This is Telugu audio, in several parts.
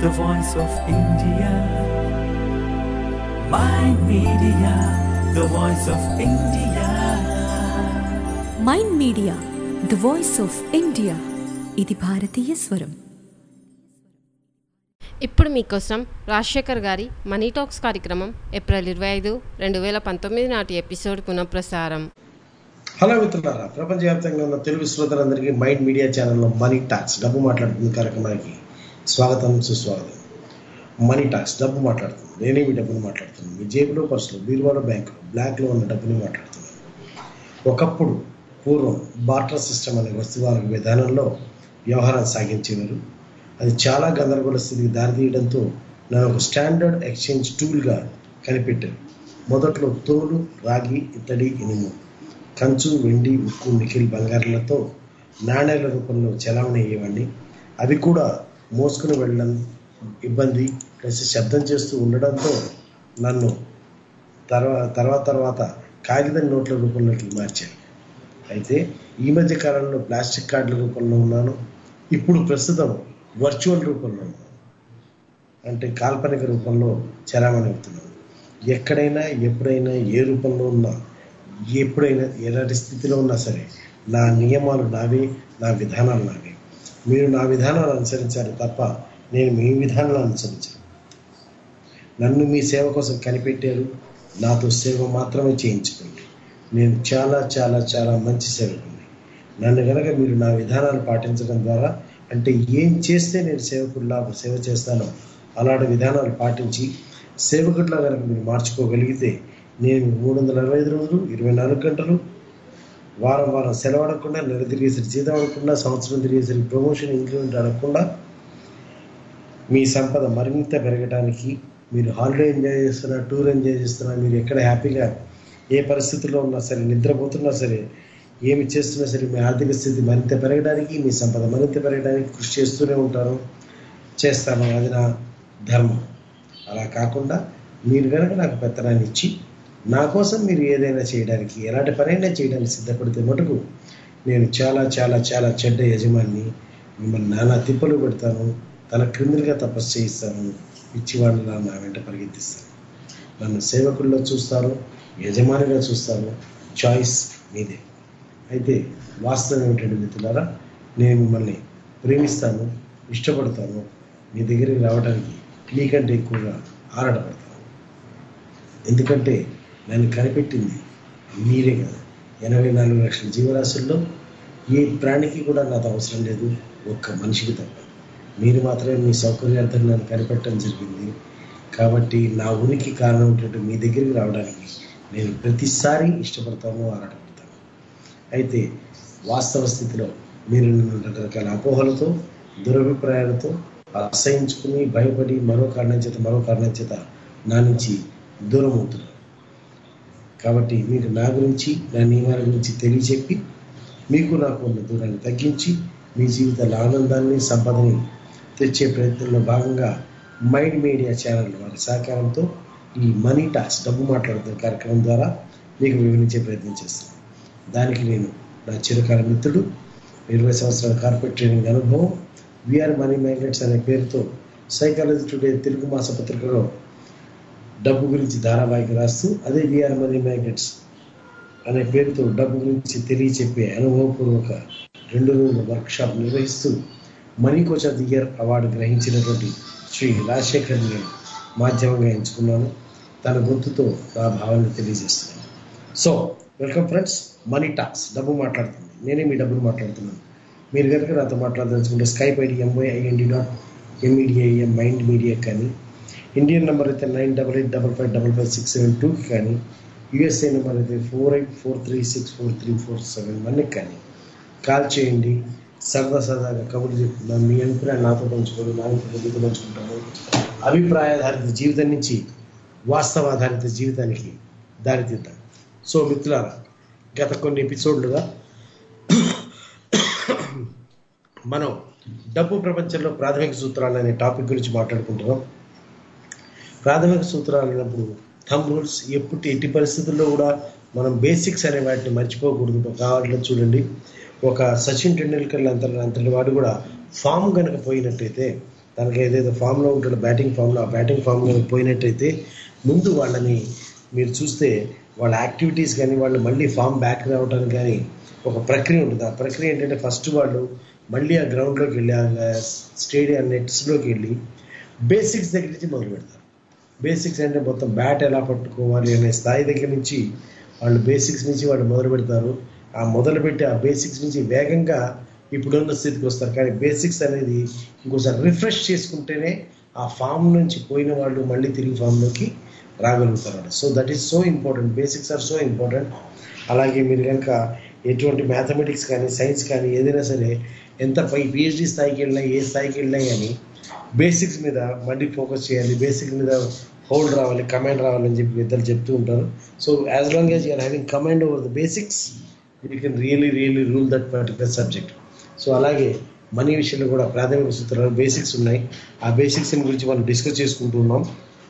the voice of India. My media, the voice of India. Mind Media the voice of India ఇది భారతీయ స్వరం ఇప్పుడు మీకోసం రాజశేఖర్ గారి మనీ టాక్స్ కార్యక్రమం ఏప్రిల్ ఇరవై ఐదు రెండు వేల పంతొమ్మిది నాటి ఎపిసోడ్ పునఃప్రసారం హలో మిత్రులారా ప్రపంచవ్యాప్తంగా ఉన్న తెలుగు శ్రోతలందరికీ మైండ్ మీడియా ఛానల్లో మనీ టాక్స్ డబ్బు మాట్లాడుతున్న కార్యక్రమానికి స్వాగతం సుస్వాగతం మనీ టాక్స్ డబ్బు మాట్లాడుతుంది నేనే మీ డబ్బును మాట్లాడుతున్నాను మీ జేబులో పర్సులో బీరువాలో బ్యాంకులో బ్లాక్లో ఉన్న డబ్బుని మాట్లాడుతున్నాను ఒకప్పుడు పూర్వం బార్టర్ సిస్టమ్ అనే వస్తువాల విధానంలో వ్యవహారం సాగించేవారు అది చాలా గందరగోళ స్థితికి దారితీయడంతో నన్ను ఒక స్టాండర్డ్ ఎక్స్చేంజ్ టూల్గా కనిపెట్టారు మొదట్లో తోలు రాగి ఇత్తడి ఇనుము కంచు వెండి ఉక్కు నిఖిల్ బంగారాలతో నాణేల రూపంలో చలామణి అయ్యేవాడిని అవి కూడా మోసుకుని వెళ్ళడం ఇబ్బంది ప్లస్ శబ్దం చేస్తూ ఉండడంతో నన్ను తర్వాత తర్వాత తర్వాత కాగితం నోట్ల రూపంలోకి మార్చారు అయితే ఈ మధ్య కాలంలో ప్లాస్టిక్ కార్డుల రూపంలో ఉన్నాను ఇప్పుడు ప్రస్తుతం వర్చువల్ రూపంలో ఉన్నాను అంటే కాల్పనిక రూపంలో చలామణి అవుతున్నాను ఎక్కడైనా ఎప్పుడైనా ఏ రూపంలో ఉన్నా ఎప్పుడైనా ఎలాంటి స్థితిలో ఉన్నా సరే నా నియమాలు నావే నా విధానాలు నావే మీరు నా విధానాలు అనుసరించాలి తప్ప నేను మీ విధానాలు అనుసరించాను నన్ను మీ సేవ కోసం కనిపెట్టారు నాతో సేవ మాత్రమే చేయించుకోండి నేను చాలా చాలా చాలా మంచి సేవకుని నన్ను కనుక మీరు నా విధానాలు పాటించడం ద్వారా అంటే ఏం చేస్తే నేను సేవకుడిలా సేవ చేస్తానో అలాంటి విధానాలు పాటించి సేవకుడిలా కనుక మీరు మార్చుకోగలిగితే నేను మూడు వందల అరవై ఐదు రోజులు ఇరవై నాలుగు గంటలు వారం వారం సెలవు అడగకుండా నెల తిరిగేసరి జీతం అడగకుండా సంవత్సరం తిరిగేసరి ప్రమోషన్ ఇంక్రిమెంట్ అడగకుండా మీ సంపద మరింత పెరగడానికి మీరు హాలిడే ఎంజాయ్ చేస్తున్నా టూర్ ఎంజాయ్ చేస్తున్నా మీరు ఎక్కడ హ్యాపీగా ఏ పరిస్థితుల్లో ఉన్నా సరే నిద్రపోతున్నా సరే ఏమి చేస్తున్నా సరే మీ ఆర్థిక స్థితి మరింత పెరగడానికి మీ సంపద మరింత పెరగడానికి కృషి చేస్తూనే ఉంటాను చేస్తాను అది నా ధర్మం అలా కాకుండా మీరు కనుక నాకు పెత్తనాన్ని ఇచ్చి నా కోసం మీరు ఏదైనా చేయడానికి ఎలాంటి పనైనా చేయడానికి సిద్ధపడితే మటుకు నేను చాలా చాలా చాలా చెడ్డ యజమాని మిమ్మల్ని నానా తిప్పలు పెడతాను తన క్రిందులుగా తపస్సు చేయిస్తాను పిచ్చివాడిలా నా వెంట పరిగెత్తిస్తాను నన్ను సేవకుల్లో చూస్తారు యజమానిగా చూస్తారు చాయిస్ మీదే అయితే వాస్తవం ఏమిటంటే మిత్రులారా నేను మిమ్మల్ని ప్రేమిస్తాను ఇష్టపడతాను మీ దగ్గరికి రావడానికి మీకంటే ఎక్కువగా ఆరాటపడతాను ఎందుకంటే నన్ను కనిపెట్టింది మీరే కదా ఎనభై నాలుగు లక్షల జీవరాశుల్లో ఏ ప్రాణికి కూడా నాకు అవసరం లేదు ఒక్క మనిషికి తప్ప మీరు మాత్రమే మీ సౌకర్యార్థం నన్ను కనిపెట్టడం జరిగింది కాబట్టి నా ఉనికి కారణం ఏంటంటే మీ దగ్గరికి రావడానికి నేను ప్రతిసారి ఇష్టపడతాను ఆరాటపడతాను అయితే వాస్తవ స్థితిలో మీరు నన్ను రకరకాల అపోహలతో దురభిప్రాయాలతో అసహించుకుని భయపడి మరో కారణం చేత మరో కారణం చేత నా నుంచి దూరం అవుతున్నారు కాబట్టి మీకు నా గురించి నా నియమాల గురించి తెలియచెప్పి మీకు నాకు ఉన్న దూరాన్ని తగ్గించి మీ జీవితాల ఆనందాన్ని సంపదని తెచ్చే ప్రయత్నంలో భాగంగా మైండ్ మీడియా ఛానల్ వారి సహకారంతో ఈ మనీ టాక్స్ డబ్బు మాట్లాడుతున్న కార్యక్రమం ద్వారా మీకు వివరించే ప్రయత్నం చేస్తాను దానికి నేను నా చిరకాల మిత్రుడు ఇరవై సంవత్సరాల కార్పొరేట్ ట్రైనింగ్ అనుభవం విఆర్ మనీ మ్యాగ్నెట్స్ అనే పేరుతో సైకాలజీ టుడే తెలుగు మాసపత్రికలో డబ్బు గురించి ధారావాహిక రాస్తూ అదే విఆర్ మనీ మ్యాగ్నెట్స్ అనే పేరుతో డబ్బు గురించి తెలియచెప్పే అనుభవపూర్వక రెండు రోజుల వర్క్షాప్ నిర్వహిస్తూ money coach of the year award గ్రహించినటువంటి శ్రీ రాజశేఖర్ నేను మాధ్యమంగా ఎంచుకున్నాను తన గొంతుతో నా భావాన్ని తెలియజేస్తున్నాను so welcome friends money talks డబ్బు మాట్లాడుతుంది నేనే మీ డబ్బులు మాట్లాడుతున్నాను మీరు కనుక నాతో మాట్లాడదలుచుకుంటే Skype ID MYIND dot MEDIM Mind Media కానీ ఇండియన్ నెంబర్ అయితే nine double eight double five double five six seven టూకి కానీ యూఎస్ఏ నెంబర్ అయితే four eight four three six four three four seven వన్కి కానీ కాల్ చేయండి సరదా సరదాగా కబుర్లు చెప్తున్నాను మీ అభిప్రాయం నాతో పంచుకోండి నా అభిప్రాయం మీతో పంచుకుంటాను అభిప్రాయాధారిత జీవితం నుంచి వాస్తవాధారిత జీవితానికి దారితీద్దాం సో మిత్రులారా గత కొన్ని ఎపిసోడ్లుగా మనం డబ్బు ప్రపంచంలో ప్రాథమిక సూత్రాలు అనే టాపిక్ గురించి మాట్లాడుకుంటున్నాం ప్రాథమిక సూత్రాలు అన్నప్పుడు థమ్ రూల్స్ ఎప్పుడు ఎట్టి పరిస్థితుల్లో కూడా మనం బేసిక్స్ అనే వాటిని మర్చిపోకూడదు కావాలంటే చూడండి ఒక సచిన్ టెండూల్కర్ అంత అంతటి వాడు కూడా ఫామ్ కనుక పోయినట్టయితే తనకి ఏదైతే ఫామ్లో ఉంటాడో బ్యాటింగ్ ఫామ్లో ఆ బ్యాటింగ్ ఫామ్లో పోయినట్టయితే ముందు వాళ్ళని మీరు చూస్తే వాళ్ళ యాక్టివిటీస్ కానీ వాళ్ళు మళ్ళీ ఫామ్ బ్యాక్ రావడానికి కానీ ఒక ప్రక్రియ ఉంటుంది ఆ ప్రక్రియ ఏంటంటే ఫస్ట్ వాళ్ళు మళ్ళీ ఆ గ్రౌండ్లోకి వెళ్ళి ఆ స్టేడియం నెట్స్లోకి వెళ్ళి బేసిక్స్ దగ్గర నుంచి మొదలు పెడతారు బేసిక్స్ అంటే మొత్తం బ్యాట్ ఎలా పట్టుకోవాలి అనే స్థాయి దగ్గర నుంచి వాళ్ళు బేసిక్స్ నుంచి వాళ్ళు మొదలు పెడతారు ఆ మొదలు పెట్టి ఆ బేసిక్స్ నుంచి వేగంగా ఇప్పుడున్న స్థితికి వస్తారు కానీ బేసిక్స్ అనేది ఇంకోసారి రిఫ్రెష్ చేసుకుంటేనే ఆ ఫామ్ నుంచి పోయిన వాళ్ళు మళ్ళీ తిరిగి ఫామ్లోకి రాగలుగుతారు so that is so important basics are so important అలాగే మీరు కనుక ఎటువంటి మ్యాథమెటిక్స్ కానీ సైన్స్ కానీ ఏదైనా సరే ఎంత పై పిహెచ్డి స్థాయికి వెళ్ళినా ఏ స్థాయికి వెళ్ళినా కానీ బేసిక్స్ మీద మళ్ళీ ఫోకస్ చేయాలి బేసిక్ మీద హోల్డ్ రావాలి కమాండ్ రావాలని చెప్పి పెద్దలు చెప్తూ ఉంటారు so as long as you are having command over the basics you can really really rule that particular subject so అలాగే మనీ విషయంలో కూడా ప్రాథమిక సూత్రాలు బేసిక్స్ ఉన్నాయి ఆ బేసిక్స్ గురించి మనం డిస్కస్ చేసుకుంటూ ఉన్నాం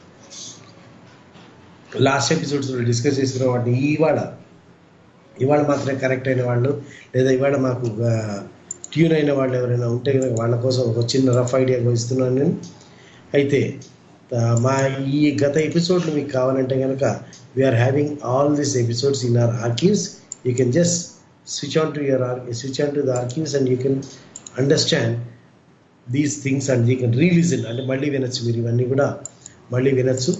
లాస్ట్ ఎపిసోడ్స్లో డిస్కస్ చేసుకున్న వాటిని ఇవాళ ఇవాళ మాత్రమే కరెక్ట్ అయిన వాళ్ళు లేదా ఇవాళ మాకు ట్యూన్ అయిన వాళ్ళు ఎవరైనా ఉంటే కనుక వాళ్ళ కోసం ఒక చిన్న రఫ్ ఐడియా ఇస్తున్నాను నేను అయితే ఆ, మా ఈ గత ఎపిసోడ్లు మీకు కావాలంటే కనుక we are having all this episodes in our archives you can just switch on to your switch on to the archives and you can understand these things and you can relisten అంటే మళ్ళీ వినొచ్చు మీరు ఇవన్నీ కూడా మళ్ళీ వినొచ్చు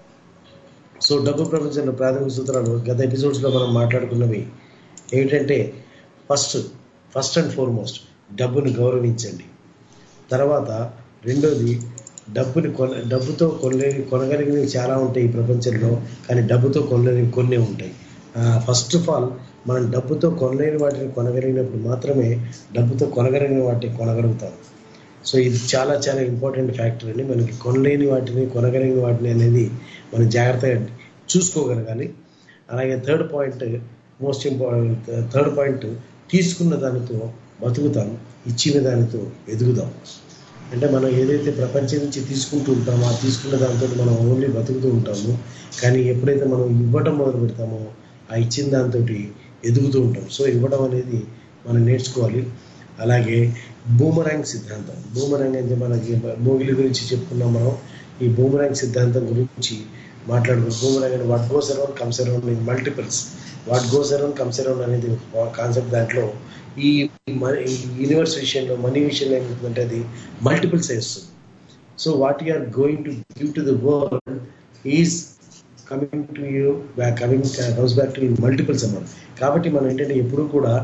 సో డబ్బు ప్రపంచంలో ప్రాథమిక సూత్రాలు గత ఎపిసోడ్స్లో మనం మాట్లాడుకున్నవి ఏమిటంటే ఫస్ట్ ఫస్ట్ అండ్ ఫార్మోస్ట్ డబ్బుని గౌరవించండి తర్వాత రెండోది డబ్బుని కొన డబ్బుతో కొనలేని కొనగలిగినవి చాలా ఉంటాయి ఈ ప్రపంచంలో కానీ డబ్బుతో కొనలేని కొన్ని ఉంటాయి ఫస్ట్ ఆఫ్ ఆల్ మనం డబ్బుతో కొనలేని వాటిని కొనగలిగినప్పుడు మాత్రమే డబ్బుతో కొనగలిగిన వాటిని కొనగలుగుతాం సో ఇది చాలా చాలా ఇంపార్టెంట్ ఫ్యాక్టర్ అండి మనకి కొనలేని వాటిని కొనగలిగిన వాటిని అనేది మనం జాగ్రత్తగా చూసుకోగలగాలి అలాగే third point most important third point తీసుకున్న దానితో బతుకుతాం ఇచ్చిన దానితో ఎదుగుదాం అంటే మనం ఏదైతే ప్రపంచం నుంచి తీసుకుంటూ ఉంటామో ఆ తీసుకున్న దాంతో మనం ఓన్లీ బతుకుతూ ఉంటాము కానీ ఎప్పుడైతే మనం ఇవ్వటం మొదలు పెడతామో ఆ ఇచ్చిన దాంతో ఎదుగుతూ ఉంటాం సో ఇవ్వడం అనేది మనం నేర్చుకోవాలి అలాగే బూమరాంగ్ సిద్ధాంతం బూమరాంగ్ అంటే మనకి మోగిలి గురించి చెప్పుకున్నాం మనం ఈ బూమరాంగ్ సిద్ధాంతం గురించి మాట్లాడుకున్నాం బూమరాంగ్ అంటే what goes around comes around in multiples what goes around comes around అనేది కాన్సెప్ట్ దాంట్లో ఈ యూనివర్స్ విషయంలో మనీ విషయంలో ఏమవుతుందంటే అది మల్టిపుల్స్ వేస్తుంది so what you are going to give to the world is coming to you back coming comes back to in multiples amount కాబట్టి మనం ఏంటంటే ఎప్పుడు కూడా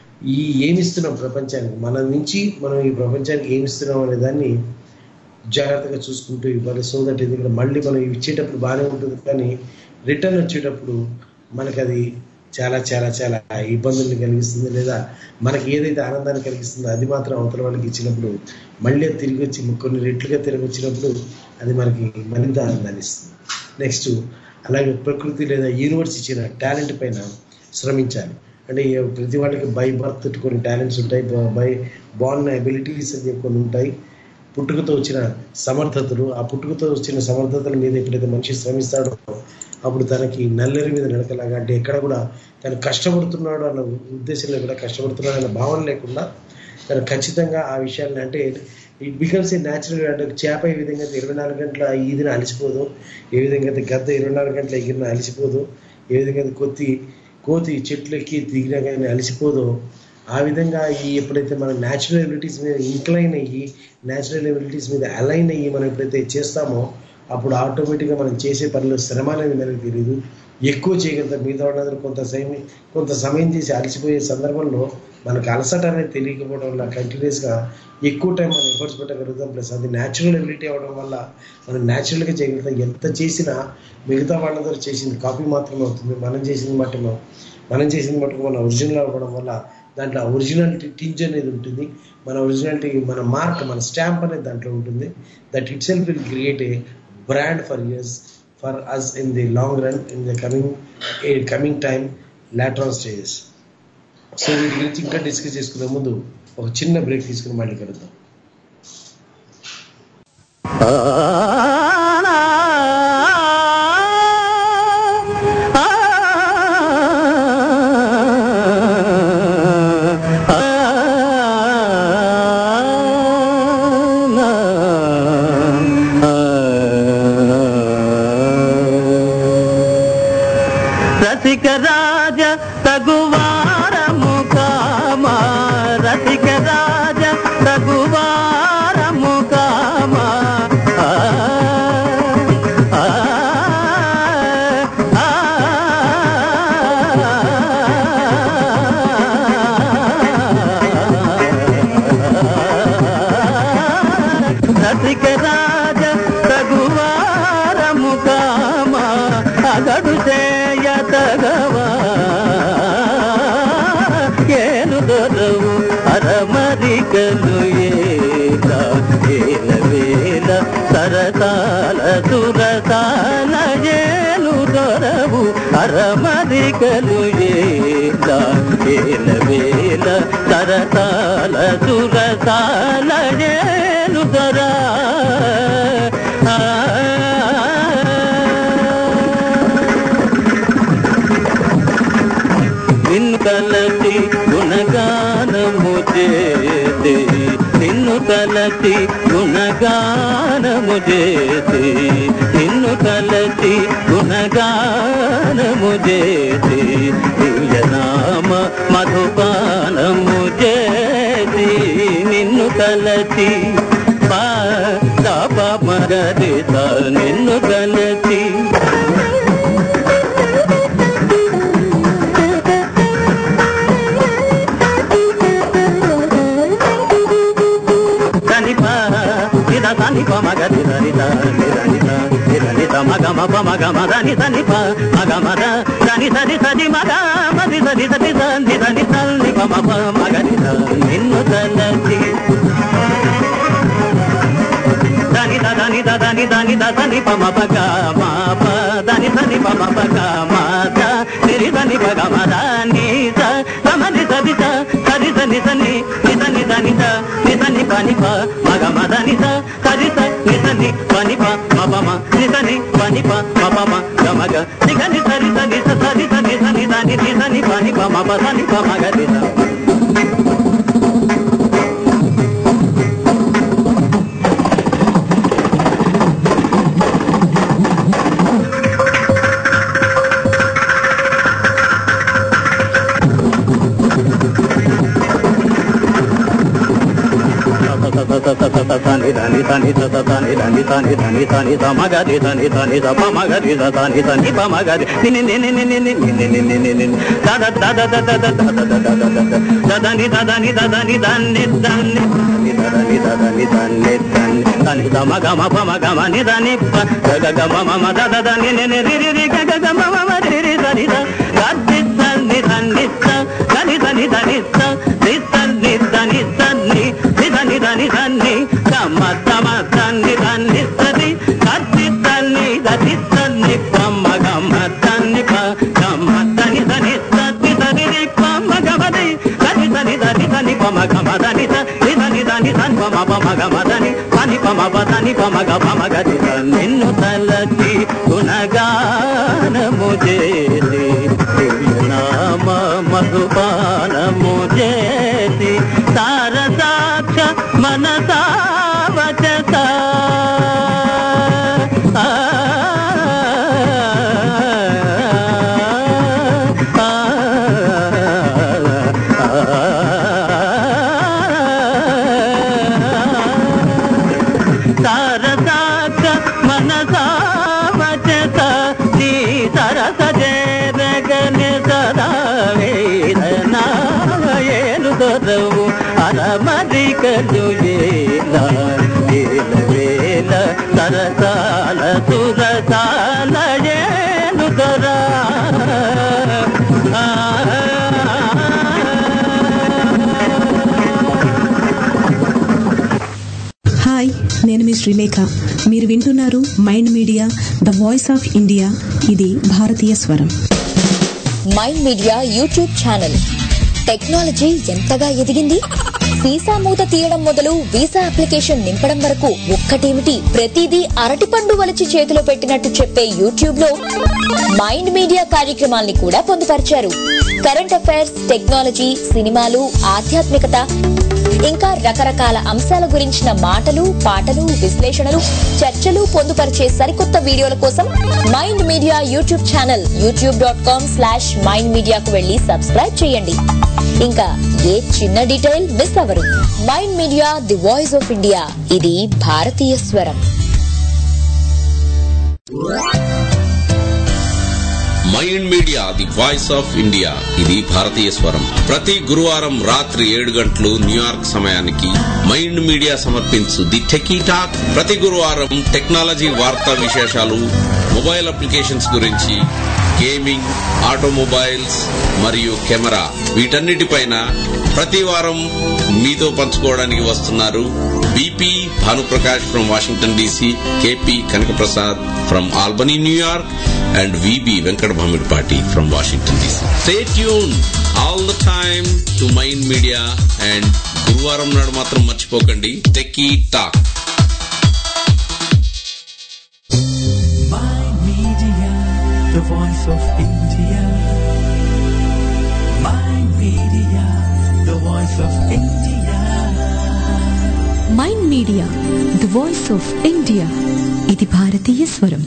ఈ ఏమిస్తున్నాం ప్రపంచానికి మన నుంచి మనం ఈ ప్రపంచానికి ఏమిస్తున్నాం అనే దాన్ని జాగ్రత్తగా చూసుకుంటూ ఇవ్వాలి సో దట్ ఎందుకంటే మళ్ళీ మనం ఇచ్చేటప్పుడు బాగానే ఉంటుంది కానీ రిటర్న్ వచ్చేటప్పుడు మనకి అది చాలా చాలా చాలా ఇబ్బందుల్ని కలిగిస్తుంది లేదా మనకి ఏదైతే ఆనందాన్ని కలిగిస్తుందో అది మాత్రం అవతల వాళ్ళకి ఇచ్చినప్పుడు మళ్ళీ అది తిరిగి వచ్చి కొన్ని రెట్లుగా తిరిగి వచ్చినప్పుడు అది మనకి మరింత ఆనందాన్ని ఇస్తుంది నెక్స్ట్ అలాగే ప్రకృతి లేదా యూనివర్స్ ఇచ్చిన టాలెంట్ పైన శ్రమించాలి అంటే ఏ- ప్రతి వాళ్ళకి బై బర్త్ కొన్ని టాలెంట్స్ ఉంటాయి బై బాన్ అబిలిటీస్ అని చెప్పి కొన్ని ఉంటాయి పుట్టుకతో వచ్చిన సమర్థతలు ఆ పుట్టుకతో వచ్చిన సమర్థతల మీద ఎప్పుడైతే మనిషి శ్రమిస్తాడో అప్పుడు తనకి నల్లరి మీద నడకలాగా అంటే ఎక్కడ కూడా తను కష్టపడుతున్నాడు అన్న ఉద్దేశంలో కూడా కష్టపడుతున్నాడు అన్న భావన లేకుండా తను ఖచ్చితంగా ఆ విషయాన్ని అంటే ఇట్ బికమ్స్ ఏ న్యాచురల్ అంటే చేప ఏ విధంగా అయితే ఇరవై నాలుగు గంటల ఈదిన అలసిపోదు ఏ విధంగా అయితే గద్ద ఇరవై నాలుగు గంటల ఎగిరిన అలసిపోదు ఏ విధంగా అయితే కొత్తి కోతి చెట్లు ఎక్కి దిగినా కానీ అలసిపోదో ఆ విధంగా ఈ ఎప్పుడైతే మన న్యాచురల్ ఎబిలిటీస్ మీద ఇంక్లైన్ అయ్యి న్యాచురల్ ఎబిలిటీస్ మీద అలైన్ అయ్యి మనం ఎప్పుడైతే చేస్తామో అప్పుడు ఆటోమేటిక్గా మనం చేసే పనిలో శ్రమ అనేది మనకు తెలియదు ఎక్కువ చేయగలుగుతాం మిగతా వాళ్ళందరూ కొంత సమయం కొంత సమయం చేసి అలసిపోయే సందర్భంలో మనకు అలసట అనేది తెలియకపోవడం వల్ల కంటిన్యూస్గా ఎక్కువ టైం మనం ఎఫర్ట్స్ పెట్టగలుగుతాం ప్లస్ అది న్యాచురల్ ఎబిలిటీ అవ్వడం వల్ల మనం న్యాచురల్గా చేయగలుగుతాం ఎంత చేసినా మిగతా వాళ్ళందరూ చేసింది కాపీ మాత్రమే అవుతుంది మనం చేసింది మట్టుకు మనం చేసింది మట్టుకు మన ఒరిజినల్ అవ్వడం వల్ల దాంట్లో ఒరిజినాలిటీ టింజ్ అనేది ఉంటుంది మన ఒరిజినాలిటీ మన మార్క్ మన స్టాంప్ అనేది దాంట్లో ఉంటుంది that itself will create a brand for years for us in the long run in the coming coming time later on stages so వీటి గురించి ఇంకా డిస్కస్ చేసుకునే ముందు ఒక చిన్న బ్రేక్ తీసుకుని మళ్ళీ కలుద్దాం ఆ రసిక రాజ తగువారము కామా రసిక రాజ తగువారము కామా ఆ, ఆ, ఆ, రసిక రాజ తగువారము కామా అగడు చేయ తగవా ఏలు దొరవు అరమరికలు ఏల ఏల వేల సరసాల సురసాల ఏలు దొరవు అరమరికలు ఏల ఏల వేల సరసాల సురసాల ఏలు దొరా నిన్ను కలసి గుణగానము చేసి నిన్ను కలసి గుణగానము చేసి నిన్ను కలసి గుణగానము చేసి దివ్యనామ మధుపానము చేసి నిన్ను కలసి పా పాప మగరిత నిన్ను కలసి ధనిప నిద ధనిప మగ నిద నిద నిద నిద నిద నిద మగ మప మగ మద నిద నిప మగ మద ధని సరి సరి మగ మది సరి సరి సంధి ధని నిప మప మగ నిద నిన్ను తలచి దని దని దని దని దని పమ పగ మా ప దని దని పమ పగ మా ద నిరి దని పగ మా ద ని స సమ ని స ది స సరి స ని స ని ని స ని ద ని స ని స ని ప ని ప మగ మ ద ని స సరి స ని స ని ప ని ప మ ప మ ని స ని ప ని ప మ ప మ గ మ గ ని గ ని సరి స ని స సరి స ని స ని ద ని ని స ని ప ని ప మ ప స ని ప మ గ ని స ని దని దని స స ని దని దని దని దని స మ గ రి దని దని స ప మ గ రి స దని దని ప మ గ రి ని ని ని ని ని ని ని ని ని ని ని ని ని ద ద ద ద ద ద ద ద ద ద ద ద ద ద ద ని ద ద ని ద ద ని ద ని ద ని ని ద ద ని ద ద ని ద ని ద ని ద ని ద మ గ మ ప మ గ మ ని ద ని ప గ గ గ మ మ మ ద ద ద ని ని ని రి రి రి గ గ గ మ మ మ రి రి ద ని ద గ ది ద ని ద ని ద గ ని ద ని ద ని ద ది ద ని ద ని ద ని ది ద ని ద ని ద ని గ మ ద మ ద ని ద ని ద ని గ ది ద ని ద ది ద ని ప మ గ మ ద ని ప గ మ ద ని ద ని ద ది ద ని రి ప మ గ మ ది గ ది ద ని ద ని ద ని ప మ గ మ ద ని ద ది ద ని ద ని ద ని ప మ ప మ గ మ ద ని ప ని ప మ ప ద ని ప మ గ ప మ గ ది ద నిన్ను తలచి గుణగానము చేసి దివ్యనామ మధుపానము చేసి సారసాక్ష మనసావచత ఆ, ఆ, సారసాక్ష మనసావచత నీ సరస జగని సదా వేదనాయలు దొరవు అరమరికలు ఏల ఏల వేల సరసాల సురసాల ఏలు దొరా హాయ్ నేను మీ శ్రీలేఖ మీరు వింటున్నారు Mind Media the voice of India ఇది భారతీయ స్వరం Mind Media YouTube channel technology ఎంతగా ఎదిగింది వీసా మూత తీయడం మొదలు వీసా అప్లికేషన్ నింపడం వరకు ఒక్కటేమిటి ప్రతిదీ అరటిపండు వలచి చేతిలో పెట్టినట్టు చెప్పే యూట్యూబ్ లో మైండ్ మీడియా కార్యక్రమాల్ని కూడా పొందుపరిచారు కరెంట్ అఫైర్స్ టెక్నాలజీ సినిమాలు ఆధ్యాత్మికత ఇంకా రకరకాల అంశాల గురించిన మాటలు పాటలు విశ్లేషణలు చర్చలు పొందుపరిచే సరికొత్త వీడియోల కోసం Mind Media YouTube channel YouTube dot com slash Mind మీడియాకు వెళ్లి సబ్స్క్రైబ్ చేయండి ఇంకా ఏ చిన్న డీటెయిల్ మిస్ అవ్వరు Mind Media the voice of India ఇది భారతీయ స్వరం Mind Media the voice of India ఇది భారతీయ స్వరం ప్రతి గురువారం రాత్రి ఏడు గంటలు న్యూయార్క్ సమయానికి మైండ్ మీడియా సమర్పించు ది టెకీ టాక్ ప్రతి గురువారం టెక్నాలజీ వార్తా విశేషాలు మొబైల్ అప్లికేషన్స్ గురించి గేమింగ్ ఆటోమొబైల్స్ మరియు కెమెరా వీటన్నిటిపైన ప్రతి వారం మీతో పంచుకోవడానికి వస్తున్నారు BP Bhanuprakash from Washington DC KP Kanakaprasad from Albany New York and VB Venkata Bhamidipati from Washington DC stay tune all the time to Mind Media and గురువారం నాడు మాత్రం మర్చిపోకండి techie talk Mind Media, the voice of India. Mind Media, the voice of India. Mind Media the voice of India ఇది భారతీయ స్వరం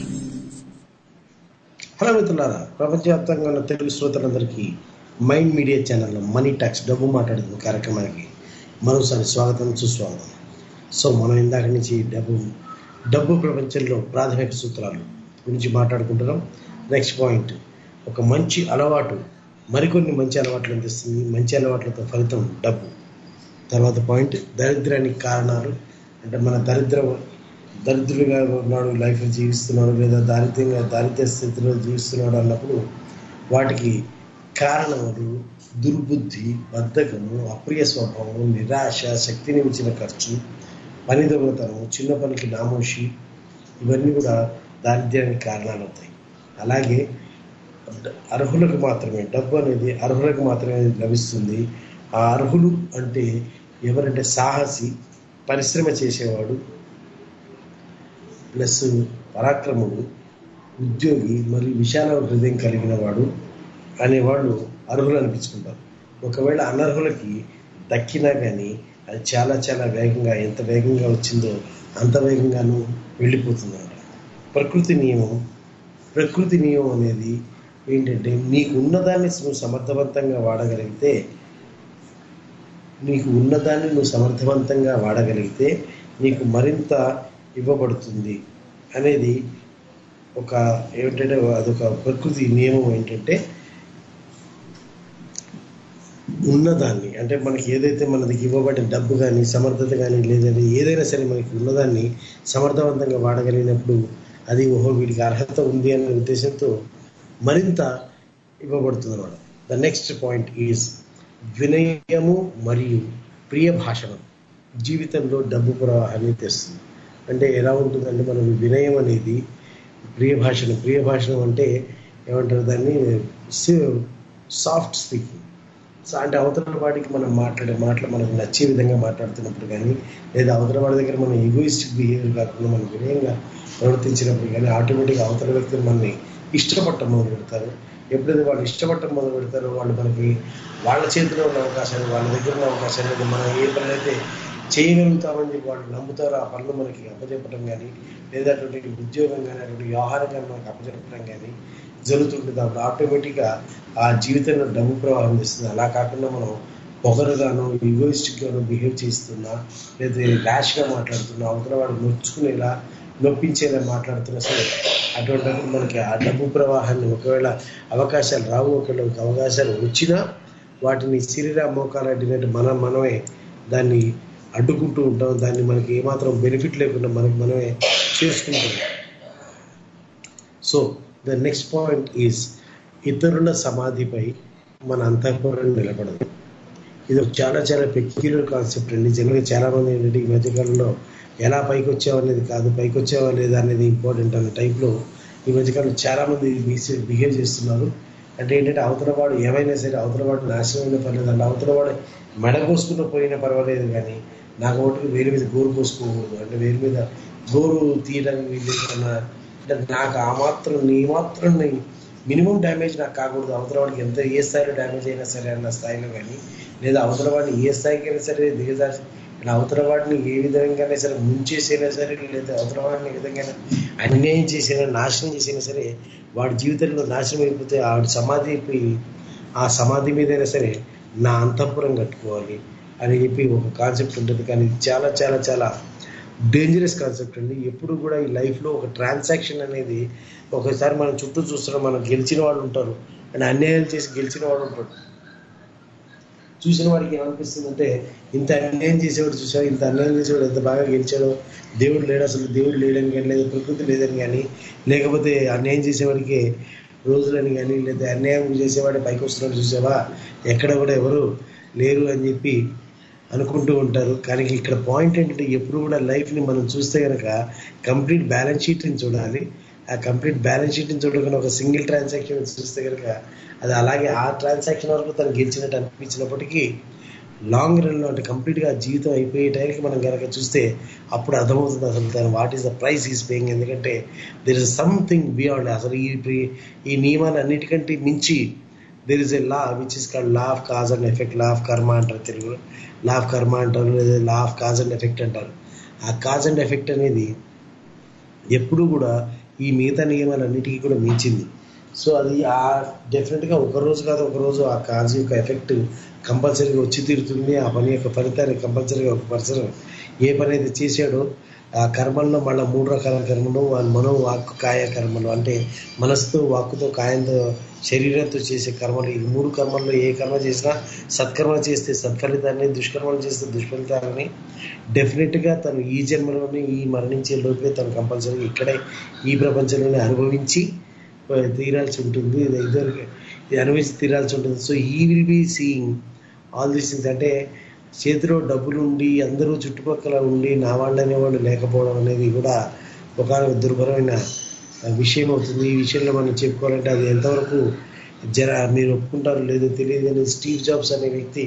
హలో మిత్రులారా ప్రపంచవ్యాప్తంగా ఉన్న తెలుగు శ్రోతలందరికీ మైండ్ మీడియా ఛానల్లో మనీ ట్యాక్స్ డబ్బు మాట్లాడుతున్న కార్యక్రమానికి మరోసారి స్వాగతం సుస్వాగతం సో మనం ఇందాక నుంచి డబ్బు డబ్బు ప్రపంచంలో ప్రాథమిక సూత్రాలు గురించి మాట్లాడుకుంటున్నాం నెక్స్ట్ పాయింట్ ఒక మంచి అలవాటు మరికొన్ని మంచి అలవాట్లు అందిస్తుంది మంచి అలవాట్లతో ఫలితం డబ్బు తర్వాత పాయింట్ దరిద్రానికి కారణాలు అంటే మన దరిద్రం దరిద్రుడిగా ఉన్నాడు లైఫ్ జీవిస్తున్నాడు లేదా దారిద్ర్యంగా దారిద్ర్య స్థితిలో జీవిస్తున్నాడు అన్నప్పుడు వాటికి కారణములు దుర్బుద్ధి బద్ధకము అప్రియ స్వభావం నిరాశ శక్తిని మించిన ఖర్చు పని దొంగతనం చిన్న పనికి నామోషి ఇవన్నీ కూడా దారిద్ర్యానికి కారణాలు అవుతాయి అలాగే అర్హులకు మాత్రమే డబ్బు అనేది అర్హులకు మాత్రమే లభిస్తుంది ఆ అర్హులు అంటే ఎవరంటే సాహసి పరిశ్రమ చేసేవాడు ప్లస్ పరాక్రముడు ఉద్యోగి మరియు విశాల హృదయం కలిగిన వాడు అనేవాళ్ళు అర్హులు అనిపించుకుంటారు ఒకవేళ అనర్హులకి దక్కినా కానీ అది చాలా చాలా వేగంగా ఎంత వేగంగా వచ్చిందో అంత వేగంగాను వెళ్ళిపోతుందన్నమాట ప్రకృతి నియమం ప్రకృతి నియమం అనేది ఏంటంటే నీకు ఉన్నదాన్ని నువ్వు సమర్థవంతంగా వాడగలిగితే నీకు ఉన్నదాన్ని నువ్వు సమర్థవంతంగా వాడగలిగితే నీకు మరింత ఇవ్వబడుతుంది అనేది ఒక ఏమిటంటే అదొక ప్రకృతి నియమం ఏంటంటే ఉన్నదాన్ని అంటే మనకి ఏదైతే మనకి ఇవ్వబడిన డబ్బు కానీ సమర్థత కానీ లేదంటే ఏదైనా సరే మనకి ఉన్నదాన్ని సమర్థవంతంగా వాడగలిగినప్పుడు అది ఓహో వీడికి అర్హత ఉంది అనే ఉద్దేశంతో మరింత ఇవ్వబడుతుంది అన్నమాట ద నెక్స్ట్ పాయింట్ ఈజ్ వినయము మరియు ప్రియ భాషణం జీవితంలో డబ్బు ప్రవాహాన్ని తెస్తుంది అంటే ఎలా ఉంటుందంటే మనం వినయం అనేది ప్రియ భాషణం ప్రియ భాషణం అంటే ఏమంటారు దాన్ని సాఫ్ట్ స్పీకింగ్ సో అంటే అవతల వాడికి మనం మాట్లాడే మాటలు మనకు నచ్చే విధంగా మాట్లాడుతున్నప్పుడు కానీ లేదా అవతల వాడి దగ్గర మనం ఎగోయిస్టిక్ బిహేవియర్ కాకుండా మనం వినయంగా ప్రవర్తించినప్పుడు కానీ ఆటోమేటిక్గా అవతల వ్యక్తులు మనని ఇష్టపడటం మొదలు పెడతారు ఎప్పుడైతే వాళ్ళు ఇష్టపడటం మొదలు పెడతారో వాళ్ళు మనకి వాళ్ళ చేతిలో ఉన్న అవకాశాలు వాళ్ళ దగ్గర ఉన్న అవకాశాలు లేదా మనం ఏ పనులు అయితే చేయగలుగుతామని చెప్పి వాళ్ళు నమ్ముతారో ఆ పనులు మనకి అప్పచెప్పడం కానీ లేదా అటువంటి ఉద్యోగం కానీ అటువంటి వ్యవహారం కానీ మనకి అప్పచెప్పడం కానీ జరుగుతుంటుంది అప్పుడు ఆటోమేటిక్గా ఆ జీవితంలో డబ్బు ప్రవాహం చేస్తుంది అలా కాకుండా మనం పొగరుగాను ఈగోయిస్టిక్గాను బిహేవ్ చేస్తున్నా లేదా ర్యాష్గా మాట్లాడుతున్నా అవతల వాడు నొచ్చుకునేలా నొప్పించేలా మాట్లాడుతున్నా సరే అటువంటిప్పుడు మనకి ఆ డబ్బు ప్రవాహాన్ని ఒకవేళ అవకాశాలు రావు ఒకవేళ అవకాశాలు వచ్చినా వాటిని సిరిరా మోకాలడ్డినట్టు మనం మనమే దాన్ని అడ్డుకుంటూ ఉంటాం దాన్ని మనకి ఏమాత్రం బెనిఫిట్ లేకుండా మనకి మనమే చేసుకుంటాం so the next point is ఇతరుల సమాధిపై మన అంతఃపురం నిలబడదు ఇది ఒక చాలా చాలా పెక్యులర్ కాన్సెప్ట్ అండి జనరల్గా చాలా మంది ఏంటంటే ఈ మధ్యకాలంలో ఎలా పైకి వచ్చావు అనేది కాదు పైకి వచ్చావా లేదా అనేది ఇంపార్టెంట్ అనే టైప్లో ఈ మధ్యకాలంలో చాలా మంది బిహేవ్ చేస్తున్నారు అంటే ఏంటంటే అవతల వాడు ఏమైనా సరే అవతల వాడు నాశనం అయినా పర్లేదు అంటే అవతల వాడు మెడ కోసుకున్న పోయినా పర్వాలేదు కానీ నాకు ఒకటి వేరు మీద గోరు కోసుకోకూడదు అంటే వేరు మీద గోరు తీయడానికి వీలు అన్న అంటే నాకు ఆ మాత్రం నీ మాత్రం నీ మినిమం డ్యామేజ్ నాకు కాకూడదు అవతల వాడికి ఎంత ఏ స్థాయిలో డ్యామేజ్ అయినా సరే అన్న స్థాయిలో కానీ లేదా అవతల వాడిని ఏ స్థాయికి అయినా సరే దిగజార్చి ఇలా అవతల వాడిని ఏ విధంగానే సరే ముంచేసైనా సరే లేదా అవతల వాడిని ఏ విధంగా అన్యాయం చేసినా నాశనం చేసినా సరే వాడి జీవితంలో నాశనం అయిపోతే ఆవిడ సమాధి అయిపోయి ఆ సమాధి మీదైనా సరే నా అంతఃపురం కట్టుకోవాలి అని చెప్పి ఒక కాన్సెప్ట్ ఉంటుంది కానీ ఇది చాలా చాలా చాలా డేంజరస్ కాన్సెప్ట్ అండి ఎప్పుడు కూడా ఈ లైఫ్లో ఒక ట్రాన్సాక్షన్ అనేది ఒకసారి మనం చుట్టూ చూస్తున్నాం మనం గెలిచిన వాళ్ళు ఉంటారు అండ్ అన్యాయాలు చేసి గెలిచిన వాడు ఉంటాడు చూసిన వాడికి ఏమనిపిస్తుందంటే ఇంత అన్యాయం చేసేవాడు చూసావు ఇంత అన్యాయం చేసేవాడు ఎంత బాగా గెలిచాడో దేవుడు లేడు అసలు దేవుడు లేడని కానీ లేదా ప్రకృతి లేదని కానీ లేకపోతే అన్యాయం చేసేవాడికి రోజులని కానీ లేదా అన్యాయం చేసేవాడు పైకి వస్తున్నాడు చూసావా ఎక్కడ కూడా ఎవరు లేరు అని చెప్పి అనుకుంటూ ఉంటారు కానీ ఇక్కడ పాయింట్ ఏంటంటే ఎప్పుడు కూడా లైఫ్ని మనం చూస్తే కనుక కంప్లీట్ బ్యాలెన్స్ షీట్ని చూడాలి ఆ కంప్లీట్ బ్యాలెన్స్ షీట్ని చూడకుండా ఒక సింగిల్ ట్రాన్సాక్షన్ చూస్తే కనుక అది అలాగే ఆ ట్రాన్సాక్షన్ వరకు తను గెలిచినట్టు అనిపించినప్పటికీ లాంగ్ రన్లో అంటే కంప్లీట్గా ఆ జీవితం అయిపోయే టైంకి మనం కనుక చూస్తే అప్పుడు అర్థమవుతుంది అసలు తను what is the price is paying ఎందుకంటే దెర్ ఇస్ సంథింగ్ బియాండ్ అసలు ఈ ప్రి- ఈ నియమాలు అన్నిటికంటే మించి there is a law which is called law of cause and effect law of karma అంటారు తెలుగులో లా ఆఫ్ కర్మ అంటారు లేదా law of cause and effect అంటారు ఆ కాజ్ అండ్ ఎఫెక్ట్ అనేది ఎప్పుడు కూడా ఈ మిగతా నియమాలన్నిటికీ కూడా మించింది సో అది ఆ డెఫినెట్గా ఒక రోజు కాదు ఒక రోజు ఆ కాజ్ యొక్క ఎఫెక్ట్ కంపల్సరీగా వచ్చి తీరుతుంది ఆ పని యొక్క ఫలితాన్ని కంపల్సరీగా ఒక పర్సన్ ఏ పని అయితే చేశాడో ఆ కర్మల్లో మళ్ళీ మూడు రకాల కర్మలు మనో వాక్కు కాయ కర్మలు అంటే మనసుతో వాక్కుతో కాయంతో శరీరంతో చేసే కర్మలు ఈ మూడు కర్మల్లో ఏ కర్మ చేసినా సత్కర్మ చేస్తే సత్ఫలితాన్ని దుష్కర్మలు చేస్తే దుష్ఫలితాలని డెఫినెట్గా తను ఈ జన్మలోనే ఈ మరణించే లోపే తను కంపల్సరీగా ఇక్కడే ఈ ప్రపంచంలోనే అనుభవించి ఆ, తీరాల్సి ఉంటుంది ఇది ఇద్దరికి ఇది అనుభవించి తీరాల్సి ఉంటుంది so we will be seeing all these things అంటే చేతిలో డబ్బులు ఉండి అందరూ చుట్టుపక్కల ఉండి నా వాళ్ళు అనేవాళ్ళు లేకపోవడం అనేది కూడా ఒక దుర్భరమైన విషయం అవుతుంది ఈ విషయంలో మనం చెప్పుకోవాలంటే అది ఎంతవరకు జర మీరు ఒప్పుకుంటారో లేదో తెలియదు కానీ స్టీవ్ జాబ్స్ అనే వ్యక్తి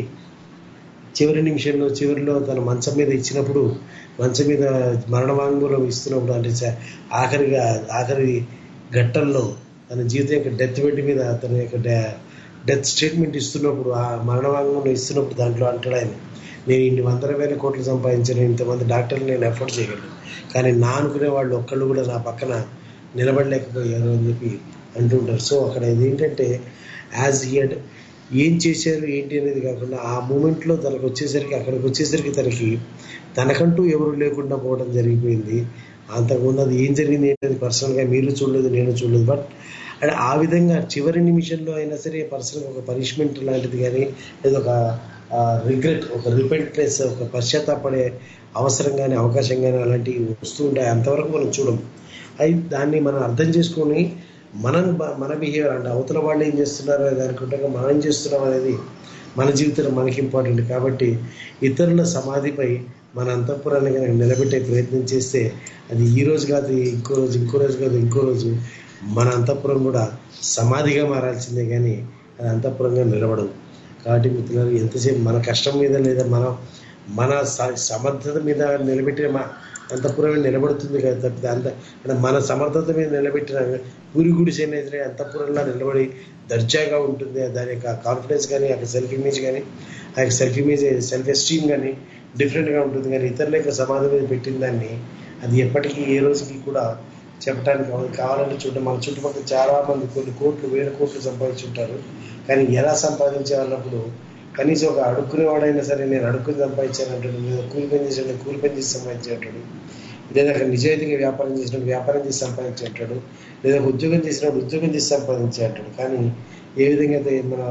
చివరి నిమిషంలో చివరిలో తన మంచం మీద ఇచ్చినప్పుడు మంచం మీద మరణ వాంగ్మూలం ఇస్తున్నప్పుడు అంటే చ- ఆఖరిగా ఆఖరి ఘట్టంలో తన జీవితం యొక్క డెత్ బెడ్ మీద తన యొక్క డెత్ స్టేట్మెంట్ ఇస్తున్నప్పుడు ఆ మరణ వాంగ్మూలం ఇస్తున్నప్పుడు దాంట్లో అంటాడు ఆయన నేను ఇన్ని వందల వేల కోట్లు సంపాదించాను ఇంతమంది డాక్టర్లు నేను ఎఫోర్డ్ చేయగలను కానీ నా అనుకునే వాళ్ళు ఒక్కళ్ళు కూడా నా పక్కన నిలబడలేకపోయారు అని చెప్పి అంటుంటారు సో అక్కడ ఇది ఏంటంటే యాజ్ హియడ్ ఏం చేశారు ఏంటి అనేది కాకుండా ఆ మూమెంట్లో తనకు వచ్చేసరికి అక్కడికి వచ్చేసరికి తనకి తనకంటూ ఎవరు లేకుండా పోవడం జరిగిపోయింది అంతకుముందు అది ఏం జరిగింది ఏంటది పర్సనల్గా మీరు చూడలేదు నేను చూడలేదు బట్ అంటే ఆ విధంగా చివరి నిమిషంలో అయినా సరే పర్సనల్ ఒక పనిష్మెంట్ లాంటిది కానీ లేదా ఒక రిగ్రెట్ ఒక రిపెంట్నెస్ ఒక పశ్చాత్తాపడే అవసరం కానీ అవకాశం కానీ అలాంటివి వస్తూ ఉంటాయి అంతవరకు మనం చూడం అయి దాన్ని మనం అర్థం చేసుకొని మనం బ- మన బిహేవియర్ అంటే అవతల వాళ్ళు ఏం చేస్తున్నారు అనే దానికంటే మనం ఏం చేస్తున్నాం అనేది మన జీవితంలో మనకి ఇంపార్టెంట్ కాబట్టి ఇతరుల సమాధిపై మన అంతఃపురాన్ని కనుక నిలబెట్టే ప్రయత్నం చేస్తే అది ఈ రోజు కాదు ఇంకో రోజు ఇంకో రోజు కాదు ఇంకో రోజు మన అంతఃపురం కూడా సమాధిగా మారాల్సిందే కానీ అది అంతఃపురంగా నిలబడదు కాబట్టి మిత్రులారు ఎంతసేపు మన కష్టం మీద లేదా మన మన స- సమర్థత మీద నిలబెట్టిన మా అంతఃపురమే నిలబడుతుంది కదా తప్పితే అంత అంటే మన సమర్థత మీద నిలబెట్టిన గురి గుడిసైన ఎదురే అంతఃపురంలో నిలబడి దర్జాగా ఉంటుంది దాని యొక్క కాన్ఫిడెన్స్ కానీ ఆ సెల్ఫ్ ఇమేజ్ కానీ ఆ యొక్క సెల్ఫ్ ఇమేజ్ సెల్ఫ్ ఎస్టీమ్ కానీ డిఫరెంట్గా ఉంటుంది కానీ ఇతరుల యొక్క సమాధి మీద పెట్టిన దాన్ని అది ఎప్పటికీ ఏ రోజుకి కూడా చెప్పడానికి అవ్వదు. కావాలంటే చూడండి మన చుట్టుపక్కల చాలా మంది కొన్ని కోట్లు వేల కోట్లు సంపాదించుంటారు కానీ ఎలా సంపాదించే వాళ్ళప్పుడు కనీసం ఒక అడుక్కునేవాడైనా సరే నేను అడుక్కుని సంపాదించాను అంటాడు లేదా కూలి పని చేసాడు కూలి పని చేసి సంపాదించేటాడు లేదా అక్కడ నిజాయితీగా వ్యాపారం చేసినప్పుడు వ్యాపారం చేసి సంపాదించే అంటాడు లేదా ఒక ఉద్యోగం చేసినప్పుడు ఉద్యోగం చేసి సంపాదించే అంటాడు కానీ ఏ విధంగా అయితే మన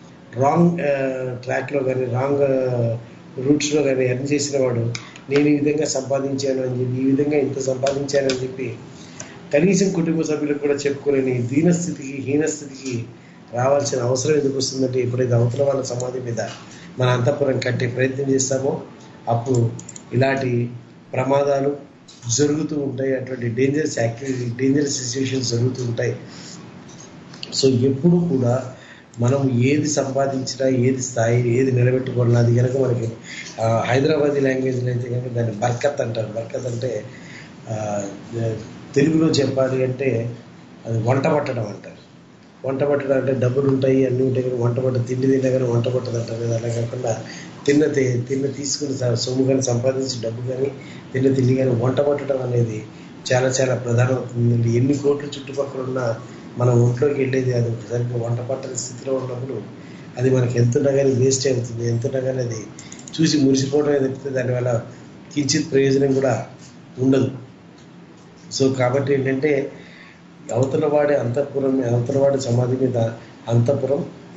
రాంగ్ ట్రాక్లో కానీ రాంగ్ రూట్స్లో కానీ ఎర్న్ చేసిన వాడు నేను ఈ విధంగా సంపాదించాను అని చెప్పి ఈ విధంగా ఇంత సంపాదించాను అని చెప్పి కనీసం కుటుంబ సభ్యులకు కూడా చెప్పుకోలేని దీనస్థితికి హీనస్థితికి రావాల్సిన అవసరం ఎందుకు వస్తుందంటే ఎప్పుడైతే అవతల వాళ్ళ సమాధి మీద మన అంతఃపురం కట్టే ప్రయత్నం చేస్తామో అప్పుడు ఇలాంటి ప్రమాదాలు జరుగుతూ ఉంటాయి అటువంటి డేంజరస్ యాక్టివిటీ డేంజరస్ సిచ్యువేషన్స్ జరుగుతూ ఉంటాయి సో ఎప్పుడు కూడా మనం ఏది సంపాదించినా ఏది స్థాయి ఏది నిలబెట్టుకోవాలన్నా అది కనుక మనకి ఆ, హైదరాబాదీ లాంగ్వేజ్లో అయితే కనుక దాన్ని బర్కత్ అంటారు బర్కత్ అంటే ఆ, తెలుగులో చెప్పాలి అంటే అది వంట పట్టడం అంటారు వంట పట్టడం అంటే డబ్బులు ఉంటాయి అన్నీ ఉంటాయి కానీ వంట పట్ట తిండి తిన్నా కానీ వంట పట్టదు అంటారు కదా అలా కాకుండా తిన్న తి- తిన్న తీసుకుని స- సొమ్ము కానీ సంపాదించి డబ్బు కానీ తిన్న తిండి కానీ వంట పట్టడం అనేది చాలా చాలా ప్రధానమవుతుంది ఎన్ని కోట్లు చుట్టుపక్కల ఉన్నా మన ఒంట్లోకి వెళ్ళేది అది సరిగ్గా వంట పట్టని స్థితిలో ఉన్నప్పుడు అది మనకి ఎంత ఉన్నా కానీ వేస్ట్ అవుతుంది ఎంత ఉన్నా కానీ అది చూసి మురిసిపోవడం తప్పితే దానివల్ల కించిత్ ప్రయోజనం కూడా ఉండదు సో కాబట్టి ఏంటంటే అవతల వాడి అంతఃపురం అవతల వాడి సమాధి మీద అంతఃపురం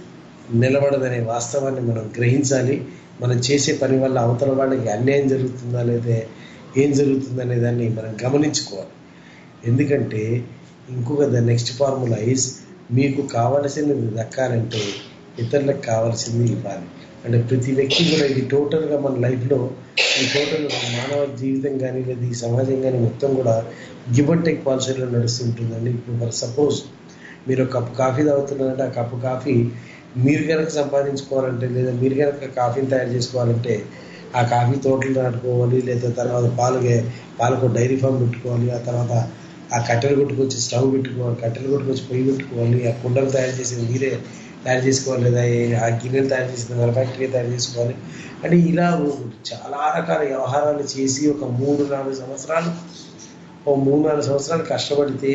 నిలబడదనే వాస్తవాన్ని మనం గ్రహించాలి మనం చేసే పని వల్ల అవతల వాళ్ళకి అన్యాయం జరుగుతుందా లేదా ఏం జరుగుతుందనే దాన్ని మనం గమనించుకోవాలి ఎందుకంటే ఇంకొక ద నెక్స్ట్ ఫార్ములా ఈజ్ మీకు కావలసినది దక్కాలంటే ఇతరులకు కావాల్సింది ఇవ్వాలి అంటే ప్రతి వ్యక్తి కూడా ఇది టోటల్గా మన లైఫ్లో ఈ టోటల్ మానవ జీవితం కానీ లేదా ఈ సమాజం కానీ మొత్తం కూడా గివ్ అండ్ టేక్ పాలసీలో నడుస్తుంటుందండి ఇప్పుడు ఫర్ సపోజ్ మీరు ఒక కప్పు కాఫీ తాగుతున్నారంటే ఆ కప్పు కాఫీ మీరు కనుక సంపాదించుకోవాలంటే లేదా మీరు కనుక కాఫీని తయారు చేసుకోవాలంటే ఆ కాఫీ తోటలు నాటుకోవాలి లేదా తర్వాత పాలు పాలకు డైరీ ఫామ్ పెట్టుకోవాలి ఆ తర్వాత ఆ కట్టెలు కొట్టుకొచ్చి స్టవ్ పెట్టుకోవాలి కట్టెలు కొట్టుకొచ్చి పొయ్యి పెట్టుకోవాలి ఆ కుండలు తయారు చేసేది మీరే తయారు చేసుకోవాలి లేదా ఏ- ఆ గిన్నెలు తయారు చేసేది మన ఫ్యాక్టరీ తయారు చేసుకోవాలి అంటే ఇలా చాలా రకాల వ్యవహారాలు చేసి ఒక మూడు నాలుగు సంవత్సరాలు ఓ మూడు నాలుగు సంవత్సరాలు కష్టపడితే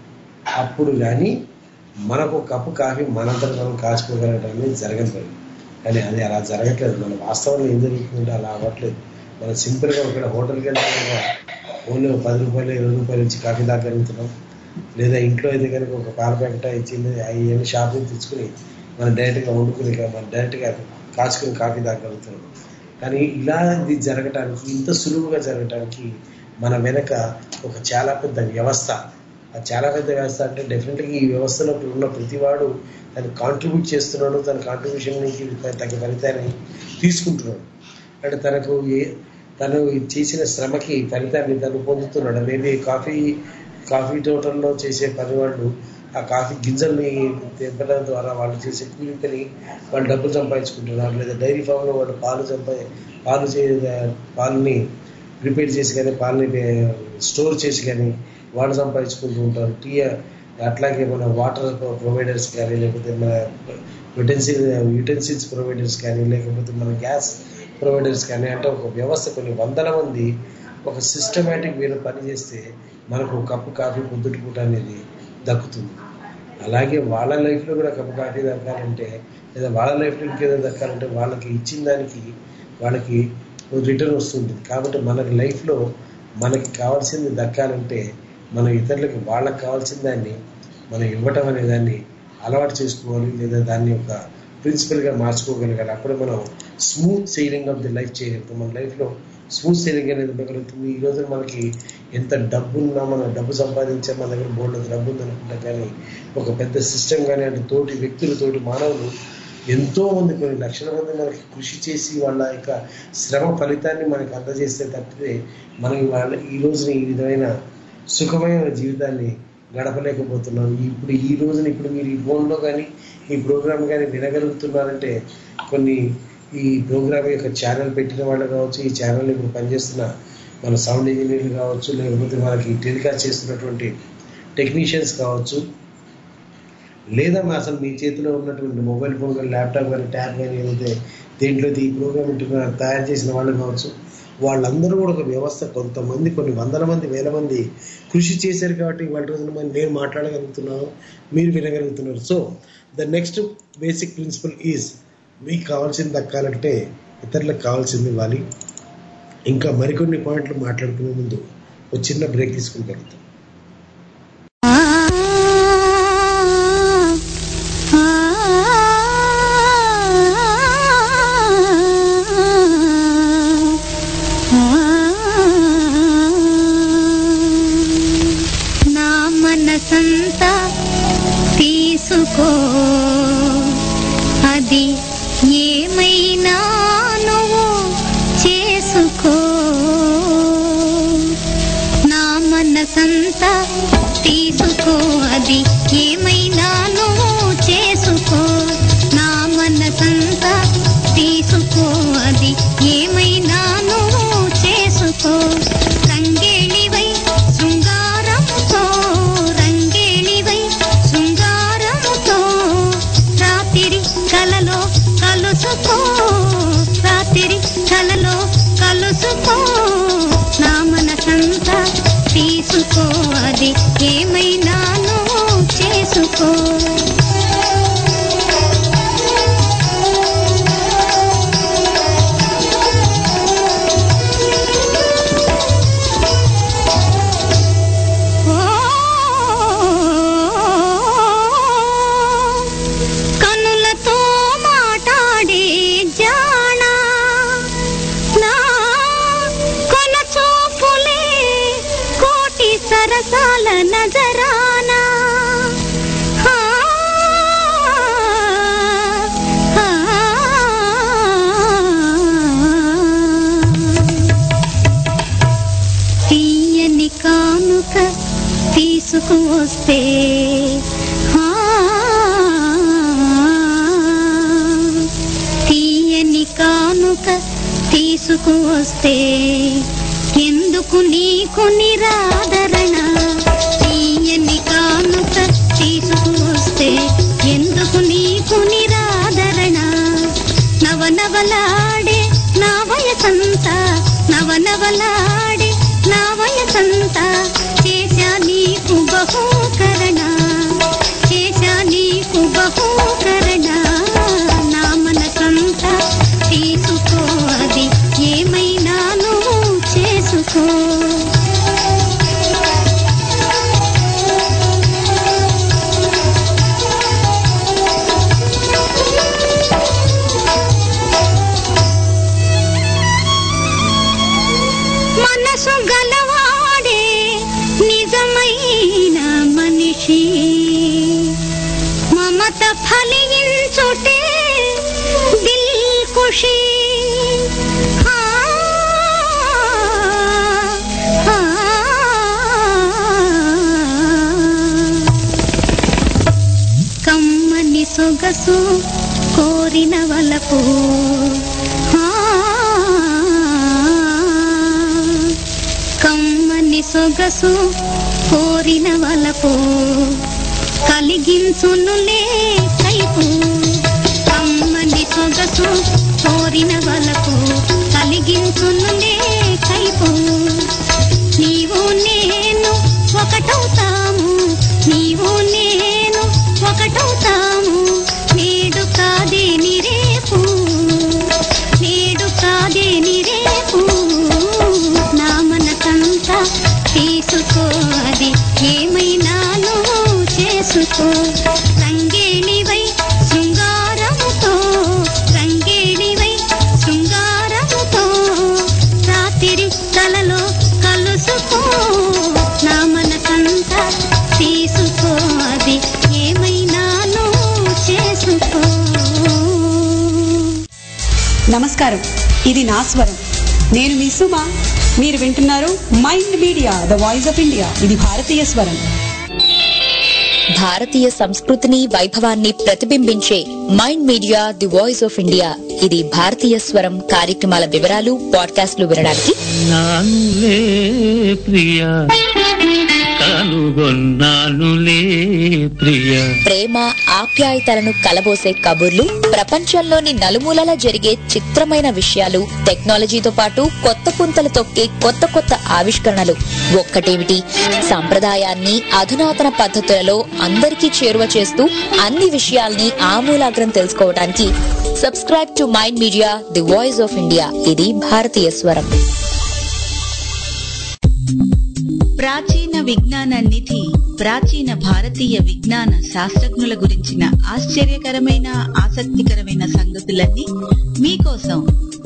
అప్పుడు కానీ మనకు ఒక కప్పు కాఫీ మనంతట మనం కాచుకోగలగడం అనేది జరగదు పని కానీ అది అలా జరగట్లేదు మన వాస్తవంలో ఏం జరుగుతుందంటే అలా అవ్వట్లేదు మనం సింపుల్గా ఇక్కడ హోటల్కి వెళ్తే ఓన్లీ ఒక పది రూపాయలు ఇరవై రూపాయలు ఇచ్చి కాఫీ తాగలుగుతున్నాం లేదా ఇంట్లో అయితే కనుక ఒక పాల ప్యాకెట్ ఇచ్చింది అవన్నీ షాపింగ్ తెచ్చుకుని మనం డైరెక్ట్గా వండుకుని ఇక మనం డైరెక్ట్గా కాచుకుని కాఫీ తాగలుగుతున్నాం కానీ ఇలా ఇది జరగటానికి ఇంత సులువుగా జరగటానికి మన వెనక ఒక చాలా పెద్ద వ్యవస్థ ఆ చాలా పెద్ద వ్యవస్థ అంటే డెఫినెట్గా ఈ వ్యవస్థలో ఉన్న ప్రతివాడు తను కాంట్రిబ్యూట్ చేస్తున్నాడు తన కాంట్రిబ్యూషన్ నుంచి తగ్గ ఫలితాన్ని తీసుకుంటున్నాడు అంటే తనకు ఏ తను చేసిన శ్రమకి ఫలితాన్ని తను పొందుతున్నాడు మేబీ కాఫీ కాఫీ తోటల్లో చేసే పని వాళ్ళు ఆ కాఫీ గింజల్ని తెంపడం ద్వారా వాళ్ళు చేసే కూలి పని వాళ్ళు డబ్బులు సంపాదించుకుంటున్నారు లేదా డైరీ ఫామ్లో వాళ్ళు పాలు సంపా పాలు చే పాలని ప్రిపేర్ చేసి కానీ పాలని స్టోర్ చేసి కానీ వాళ్ళు సంపాదించుకుంటూ ఉంటారు టీ అట్లాగే మన వాటర్ ప్రొవైడర్స్ కానీ లేకపోతే మన యుటెన్సిల్ యుటెన్సిల్స్ ప్రొవైడర్స్ కానీ లేకపోతే మన గ్యాస్ ప్రొవైడర్స్ కానీ అంటే ఒక వ్యవస్థ కొన్ని వందల మంది ఒక సిస్టమేటిక్ వేలో పనిచేస్తే మనకు ఒక కప్పు కాఫీ పొద్దుటి పూట అనేది దక్కుతుంది అలాగే వాళ్ళ లైఫ్లో కూడా కప్పు కాఫీ దక్కాలంటే లేదా వాళ్ళ లైఫ్లో ఇంకేదో దక్కాలంటే వాళ్ళకి ఇచ్చిన దానికి వాళ్ళకి రిటర్న్ వస్తుంటుంది కాబట్టి మనకి లైఫ్లో మనకి కావాల్సింది దక్కాలంటే మనం ఇతరులకు వాళ్ళకి కావాల్సిన దాన్ని మనం ఇవ్వటం అనే దాన్ని అలవాటు చేసుకోవాలి లేదా దాన్ని ఒక ప్రిన్సిపల్గా మార్చుకోగలగాలి అప్పుడు మనం smooth sailing of the life చేయగలుగుతాం మన లైఫ్లో స్మూత్ సెయిలింగ్ అనేది ఉండగలుగుతుంది ఈ రోజు మనకి ఎంత డబ్బు ఉన్నా మన డబ్బు సంపాదించే మన దగ్గర బోర్డు డబ్బు ఉందనుకుంటాం కానీ ఒక పెద్ద సిస్టమ్ కానీ అంటే తోటి వ్యక్తులు తోటి మానవులు ఎంతో మంది కొన్ని లక్షల మంది మనకి కృషి చేసి వాళ్ళ యొక్క శ్రమ ఫలితాన్ని మనకి అందజేస్తే తప్పితే మనకి వాళ్ళ ఈ రోజున ఈ విధమైన సుఖమైన జీవితాన్ని గడపలేకపోతున్నాం ఇప్పుడు ఈ రోజున ఇప్పుడు మీరు ఈ ఫోన్లో కానీ ఈ ప్రోగ్రామ్ కానీ వినగలుగుతున్నారంటే కొన్ని ఈ ప్రోగ్రామ్ యొక్క ఛానల్ పెట్టిన వాళ్ళు కావచ్చు ఈ ఛానల్ ఇప్పుడు పనిచేస్తున్న మన సౌండ్ ఇంజనీర్లు కావచ్చు లేకపోతే మనకి టెలికాస్ట్ చేస్తున్నటువంటి టెక్నీషియన్స్ కావచ్చు లేదా మా అసలు మీ చేతిలో ఉన్నటువంటి మొబైల్ ఫోన్ కానీ ల్యాప్టాప్ కానీ ట్యాబ్ కానీ ఏదైతే దేంట్లో ఈ ప్రోగ్రామ్ ఉంటుందో తయారు చేసిన వాళ్ళు కావచ్చు వాళ్ళందరూ కూడా ఒక వ్యవస్థ కొంతమంది కొన్ని వందల మంది వేల మంది కృషి చేశారు కాబట్టి వాళ్ళ రోజున మరి నేను మాట్లాడగలుగుతున్నాను మీరు వినగలుగుతున్నారు so the next basic principle is మీకు కావాల్సింది దక్కాలంటే ఇతరులకు కావాల్సింది ఇవ్వాలి ఇంకా మరికొన్ని పాయింట్లు మాట్లాడుకునే ముందు ఒక చిన్న బ్రేక్ తీసుకుని కలుగుతాం నా మనసంతా తీసుకో అది ఏమైనా నువ్వు చేసుకో నా మనసంతా తీసుకో అది ఏమైనా నువ్వు చేసుకో నా మనసంతా తీసుకో అది ఏమైనా నువ్వు చేసుకో రంగేళివై శృంగారముతో రంగేళివై శృంగారముతో వస్తే ఆ, తీయని కానుక తీసుకువస్తే ఎందుకు నీకు నిరాదరణ తీయని కానుక తీసుకువస్తే ఎందుకు నీకు నిరాదరణ నవనవలాడే నా వయసంతా నవనవలాడే నా వయసంతా చేశా నీకు బహూకరణ చేశా నీకు బహూకరణ నా మనసంతా తీసుకో అది ఏమైనా నువ్వు చేసుకో మనసు గలవాడే నిజమైన మనిషి మమత ఫలించుటే దిల్ ఖుషి ఆ, ఆ, కమ్మని సొగసు కోరిన వలపు ఆ, కమ్మని సొగసు కోరిన వలపు కలిగించునులే కైపు కమ్మని సొగసు కోరిన వలపు కలిగించునులే కైపు నీవు నేను ఒకటవుతాము నీవు నేను ఒకటవుతాము నేడు కాదే నిరేపు నేడు కాదే నిరేపు నా మనసంతా తీసుకో అది ఏమైనా నువ్వు చేసుకో రంగేణివై శృంగారముతో రంగేణివై శృంగారముతో రాత్రి కలలో కలుసుకో నా మనసంతా తీసుకో అది ఏమైనా నువ్వు చేసుకో నమస్కారం ఇది నా స్వరం నేను మీ సుమ మీరు వింటున్నారు Mind Media the voice of India ఇది భారతీయ స్వరం భారతీయ సంస్కృతిని వైభవాన్ని ప్రతిబింబించే Mind Media the voice of India ఇది భారతీయ స్వరం కార్యక్రమాల వివరాలు పాడ్కాస్ట్లు వినడానికి నానులే ప్రియ కనుగొన్నానులే ప్రియ ప్రేమ ఆప్యాయతలను కలబోసే కబుర్లు ప్రపంచంలోని నలుమూలలా జరిగే చిత్రమైన విషయాలు టెక్నాలజీతో పాటు కొత్త పుంతలు తొక్కే కొత్త కొత్త ఆవిష్కరణలు ఒక్కటేమిటి సంప్రదాయాన్ని అధునాతన పద్ధతులలో అందరికీ చేరువ చేస్తూ అన్ని విషయాల్ని ఆమూలాగ్రం తెలుసుకోవడానికి subscribe to Mind Media the voice of India ఇది భారతీయ స్వరం ప్రాచీన విజ్ఞాన నిధి ప్రాచీన భారతీయ విజ్ఞాన శాస్త్రజ్ఞుల గురించిన ఆశ్చర్యకరమైన ఆసక్తికరమైన సంగతులన్నీ మీకోసం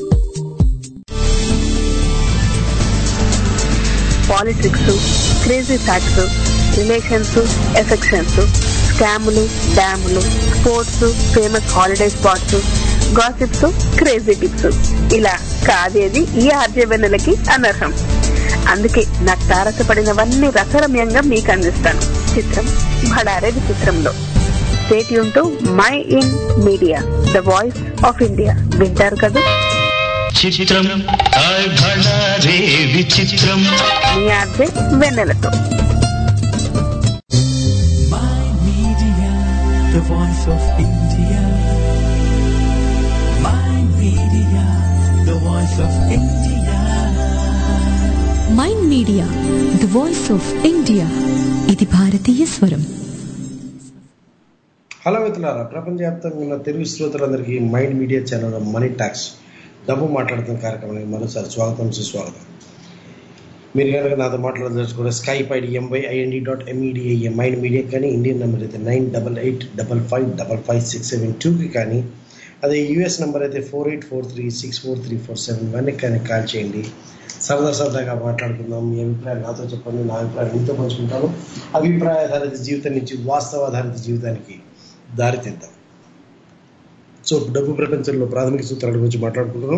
politics crazy facts relations affections స్కాములు డ్యాములు sports famous holiday spots gossips crazy tips ఇలా కాదేది ఈ ఆర్జవెన్నెలకి అనర్హం అందుకే నాకు తారసపడినవన్నీ రసరమ్యంగా మీకు అందిస్తాను చిత్రం భడారే విచిత్రంలో stay tune My Ind Media the voice of India వింటారు కదా చిత్రం హాయ్ భడా రే విచిత్రం మీ ఆర్జే వెన్నెలతో My Media, the voice of India. My Media, the voice of India. Mind Media the voice of India ఇది భారతీయ స్వరం హలో మిత్రులారా ప్రపంచవ్యాప్తంగా ఉన్న తెలుగు శ్రోతలందరికీ mind Media channel money talks డబ్బు మాట్లాడుతున్న కార్యక్రమానికి మరోసారి స్వాగతం సుస్వాగతం మీరు కనుక నాతో మాట్లాడదలుచుకుంటే Skype ID MY IND dot MEDIA My Ind Media కానీ ఇండియన్ నెంబర్ అయితే nine double eight double five double five six seven టూకి కానీ అదే యూఎస్ నెంబర్ అయితే four eight four three six four three four seven one కానీ కాల్ చేయండి సరదా సరదాగా మాట్లాడుకుందాం మీ అభిప్రాయం నాతో చెప్పండి నా అభిప్రాయం మీతో పంచుకుంటాను అభిప్రాయ ఆధారిత జీవితం నుంచి వాస్తవ ఆధారిత జీవితానికి దారితీద్దాం సో డబ్బు ప్రపంచంలో ప్రాథమిక సూత్రాల గురించి మాట్లాడుకుంటున్నాం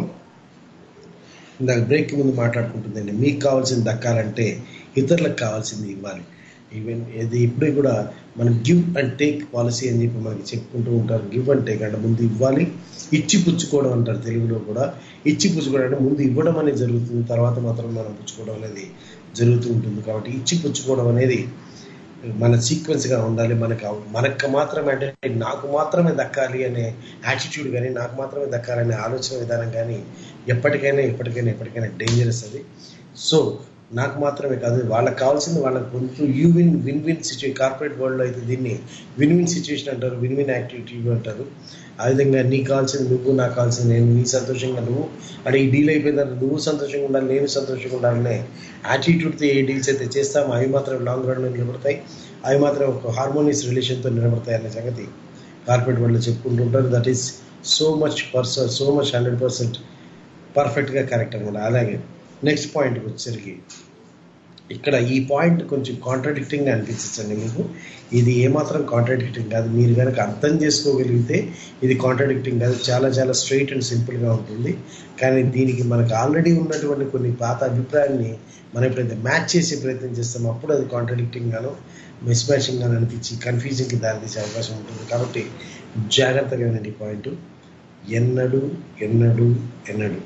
ఇందాక బ్రేక్ ముందు మాట్లాడుకుంటుందండి మీకు కావాల్సింది దక్కాలంటే ఇతరులకు కావాల్సింది ఇవ్వాలి ఈవెన్ ఇది ఇప్పుడు కూడా మనం గివ్ అండ్ టేక్ పాలసీ అని చెప్పి మనకి చెప్పుకుంటూ ఉంటారు గివ్ అండ్ టేక్ అంటే ముందు ఇవ్వాలి ఇచ్చి పుచ్చుకోవడం అంటారు తెలుగులో కూడా ఇచ్చి పుచ్చుకోవడం అంటే ముందు ఇవ్వడం అనేది జరుగుతుంది తర్వాత మాత్రం మనం పుచ్చుకోవడం అనేది జరుగుతూ ఉంటుంది కాబట్టి ఇచ్చి పుచ్చుకోవడం అనేది మన సీక్వెన్స్గా ఉండాలి మనకు అవ- మనకు మాత్రమే అంటే నాకు మాత్రమే దక్కాలి అనే యాటిట్యూడ్ కానీ నాకు మాత్రమే దక్కాలనే ఆలోచన విధానం కానీ ఎప్పటికైనా ఎప్పటికైనా ఎప్పటికైనా డేంజరస్ అది సో నాకు మాత్రమే కాదు వాళ్ళకి కావాల్సింది వాళ్ళకి పొందుతూ యూ విన్ విన్ విన్ సిచ్యువే కార్పొరేట్ వరల్డ్లో అయితే దీన్ని విన్ విన్ సిచ్యువేషన్ అంటారు విన్ విన్ యాక్టివిటీ అంటారు ఆ విధంగా నీకు కావాల్సింది నువ్వు నాకు కావాల్సింది నేను నీ సంతోషంగా నువ్వు అంటే ఈ డీల్ అయిపోయిన తర్వాత నువ్వు సంతోషంగా ఉండాలి నేను సంతోషంగా ఉండాలనే యాటిట్యూడ్తో ఏ డీల్స్ అయితే చేస్తామో అవి మాత్రం లాంగ్ రన్లో నిలబడతాయి అవి మాత్రం ఒక హార్మోనియస్ రిలేషన్తో నిలబడతాయి అనే సంగతి కార్పొరేట్ వరల్డ్లో చెప్పుకుంటుంటారు that is so much person so much hundred percent పర్ఫెక్ట్గా కరెక్ట్ అనమాట అలాగే నెక్స్ట్ పాయింట్కి వచ్చేసరికి ఇక్కడ ఈ పాయింట్ కొంచెం కాంట్రడిక్టింగ్ అనిపించండి మీకు ఇది ఏమాత్రం కాంట్రడిక్టింగ్ కాదు మీరు కనుక అర్థం చేసుకోగలిగితే ఇది కాంట్రడిక్టింగ్ కాదు చాలా చాలా స్ట్రైట్ అండ్ సింపుల్గా ఉంటుంది కానీ దీనికి మనకు ఆల్రెడీ ఉన్నటువంటి కొన్ని పాత అభిప్రాయాన్ని మనం ఎప్పుడైతే మ్యాచ్ చేసే ప్రయత్నం చేస్తామో అప్పుడు అది కాంట్రడిక్టింగ్ గాను మిస్ మ్యాచింగ్ గాను అనిపించి కన్ఫ్యూజింగ్కి దారితీసే అవకాశం ఉంటుంది కాబట్టి జాగ్రత్తగా వినండి ఈ పాయింట్ ఎన్నడు ఎన్నడు ఎన్నడు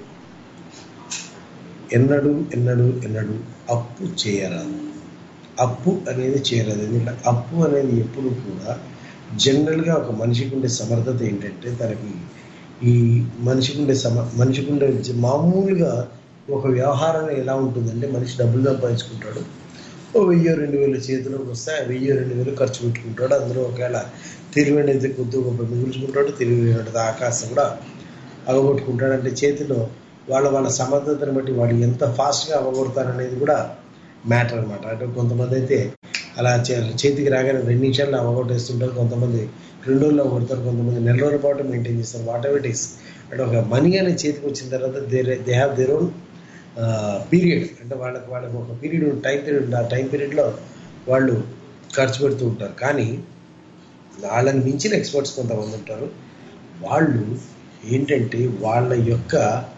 ఎన్నడు ఎన్నడు ఎన్నడు అప్పు చేయరాదు అప్పు అనేది చేయరాదు ఎందుకంటే అప్పు అనేది ఎప్పుడు కూడా జనరల్గా ఒక మనిషికి ఉండే సమర్థత ఏంటంటే తనకి ఈ మనిషికి ఉండే సమ మనిషికి ఉండే జ- మామూలుగా ఒక వ్యవహారం ఎలా ఉంటుందంటే మనిషి డబ్బులు సంపాదించుకుంటాడు ఓ వెయ్యో రెండు వేలు చేతిలోకి వస్తే ఆ వెయ్యో రెండు వేలు ఖర్చు పెట్టుకుంటాడు అందులో ఒకవేళ తెలివైనది కొద్ది గొప్ప మిగుల్చుకుంటాడు తెలివైనది ఆకాశం కూడా అవగొట్టుకుంటాడు అంటే చేతిలో వాళ్ళ వాళ్ళ సమర్థతను బట్టి వాడు ఎంత ఫాస్ట్గా అవగొడతారనేది కూడా మ్యాటర్ అనమాట అంటే కొంతమంది అయితే అలా చే- చేతికి రాగానే రెండు నిమిషాల్లో అవగొట్టేస్తుంటారు కొంతమంది రెండు రోజులు అవగొడతారు కొంతమంది నెల రోజుల పాటు మెయింటైన్ చేస్తారు వాట్ ఎవర్ ఇట్ ఈస్ అంటే ఒక మనీ అనేది చేతికి వచ్చిన తర్వాత they they have their own period అంటే వాళ్ళకి వాళ్ళకి ఒక పీరియడ్ టైం పీరియడ్ ఆ టైం పీరియడ్లో వాళ్ళు ఖర్చు పెడుతూ ఉంటారు కానీ వాళ్ళని మించిన ఎక్స్పర్ట్స్ కొంతమంది ఉంటారు వాళ్ళు ఏంటంటే వాళ్ళ యొక్క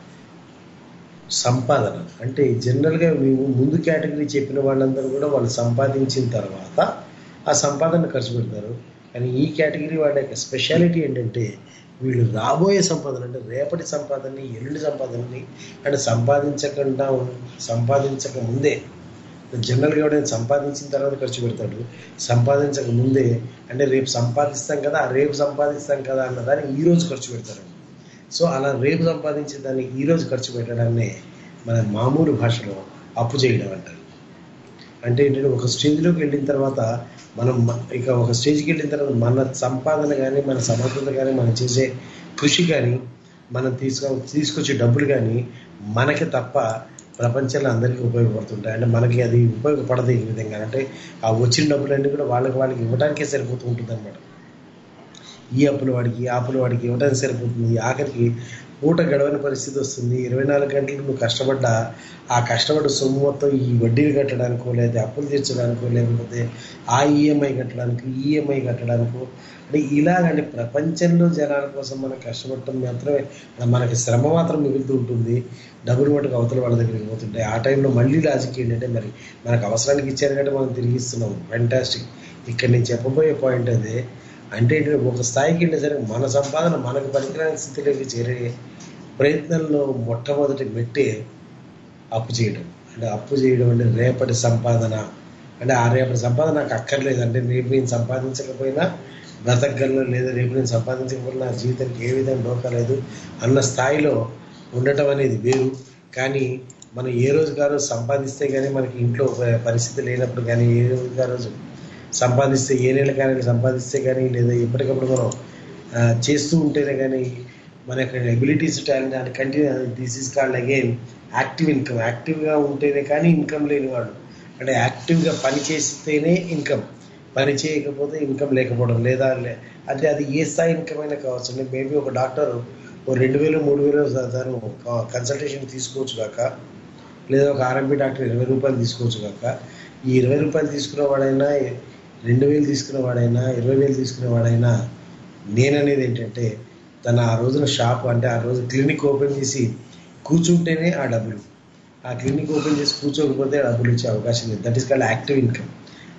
సంపాదన అంటే జనరల్గా మేము ముందు కేటగిరీ చెప్పిన వాళ్ళందరూ కూడా వాళ్ళు సంపాదించిన తర్వాత ఆ సంపాదన ఖర్చు పెడతారు కానీ ఈ కేటగిరీ వాళ్ళ యొక్క స్పెషాలిటీ ఏంటంటే వీళ్ళు రాబోయే సంపాదన అంటే రేపటి సంపాదనని ఎల్లుండి సంపాదనని అంటే సంపాదించకుండా ఉన్- సంపాదించక ముందే జనరల్గా ఎవడైనా సంపాదించిన తర్వాత ఖర్చు పెడతాడు సంపాదించక ముందే అంటే రేపు సంపాదిస్తాం కదా ఆ రేపు సంపాదిస్తాం కదా అన్నదాన్ని ఈ రోజు ఖర్చు పెడతారు సో అలా రేపు సంపాదించే దాన్ని ఈ రోజు ఖర్చు పెట్టడాన్ని మన మామూలు భాషలో అప్పు చేయడం అంటారు అంటే ఏంటంటే ఒక స్టేజ్లోకి వెళ్ళిన తర్వాత మనం మ- ఇక ఒక స్టేజ్కి వెళ్ళిన తర్వాత మన సంపాదన కానీ మన సమర్థత కానీ మనం చేసే కృషి కానీ మనం తీసుకు తీసుకొచ్చే డబ్బులు కానీ మనకి తప్ప ప్రపంచంలో అందరికీ ఉపయోగపడుతుంటాయి అంటే మనకి అది ఉపయోగపడదు ఈ విధంగా అంటే ఆ వచ్చిన డబ్బులన్నీ కూడా వాళ్ళకి వాళ్ళకి ఇవ్వడానికే సరిపోతూ ఉంటుంది అనమాట ఈ అప్పుల వాడికి ఆ అప్పుల వాడికి ఇవ్వడానికి సరిపోతుంది ఆఖరికి పూట గడవని పరిస్థితి వస్తుంది ఇరవై నాలుగు గంటలు నువ్వు కష్టపడ్డా ఆ కష్టపడ్డ సొమ్ము మొత్తం ఈ వడ్డీలు కట్టడానికో లేదా అప్పులు తీర్చడానికో లేకపోతే ఆ ఈఎంఐ కట్టడానికి ఈఎంఐ కట్టడానికో అంటే ఇలాగంటే ప్రపంచంలో జనాల కోసం మనం కష్టపడటం మాత్రమే మనకి శ్రమ మాత్రం మిగులుతూ ఉంటుంది డబ్బులు మటుకు అవతల వాళ్ళ దగ్గరికి పోతుంటాయి ఆ టైంలో మళ్ళీ లాజిక్ ఏంటంటే మరి మనకు అవసరానికి ఇచ్చారు కాబట్టి మనం తిరిగి ఇస్తున్నాం ఫెంటాస్టిక్ ఇక్కడ నేను చెప్పబోయే పాయింట్ అదే అంటే ఏంటంటే ఒక స్థాయికి వెళ్ళేసరికి మన సంపాదన మనకు పనికిరాని స్థితిలోకి చేరే ప్రయత్నంలో మొట్టమొదటి మెట్టే అప్పు చేయడం అంటే అప్పు చేయడం అంటే రేపటి సంపాదన అంటే ఆ రేపటి సంపాదన నాకు అక్కర్లేదు అంటే రేపు నేను సంపాదించకపోయినా బ్రతకగలను లేదా రేపు నేను సంపాదించకపోయినా నా జీవితానికి ఏ విధంగా డోకా లేదు అన్న స్థాయిలో ఉండటం అనేది వేరు కానీ మనం ఏ రోజుకి ఆ రోజు సంపాదిస్తే కానీ మనకి ఇంట్లో ప- పరిస్థితి లేనప్పుడు కానీ ఏ రోజుకి ఆ రోజు సంపాదిస్తే ఏ నెల కానీ సంపాదిస్తే కానీ లేదా ఎప్పటికప్పుడు మనం ఆ, చేస్తూ ఉంటేనే కానీ మన యొక్క abilities talent and continue this is called again active income యాక్టివ్గా ఉంటేనే కానీ ఇన్కమ్ లేనివాడు అంటే యాక్టివ్గా పని చేస్తేనే ఇన్కమ్ పని చేయకపోతే ఇన్కమ్ లేకపోవడం లేదా లే- అంటే అది ఏ స్థాయి ఇన్కమ్ అయినా కావచ్చు మేబీ ఒక డాక్టర్ ఓ రెండు వేలు మూడు వేలు తను కన్సల్టేషన్ తీసుకోవచ్చు కాక లేదా ఒక ఆర్ఎంపీ డాక్టర్ ఇరవై రూపాయలు తీసుకోవచ్చు కాక ఈ ఇరవై రూపాయలు తీసుకున్నవాడైనా రెండు వేలు తీసుకున్నవాడైనా ఇరవై వేలు తీసుకున్నవాడైనా నేననేది ఏంటంటే తన ఆ రోజున షాప్ అంటే ఆ రోజు క్లినిక్ ఓపెన్ చేసి కూర్చుంటేనే ఆ డబ్బులు ఆ క్లినిక్ ఓపెన్ చేసి కూర్చోకపోతే ఆ డబ్బులు ఇచ్చే అవకాశం లేదు that is called active income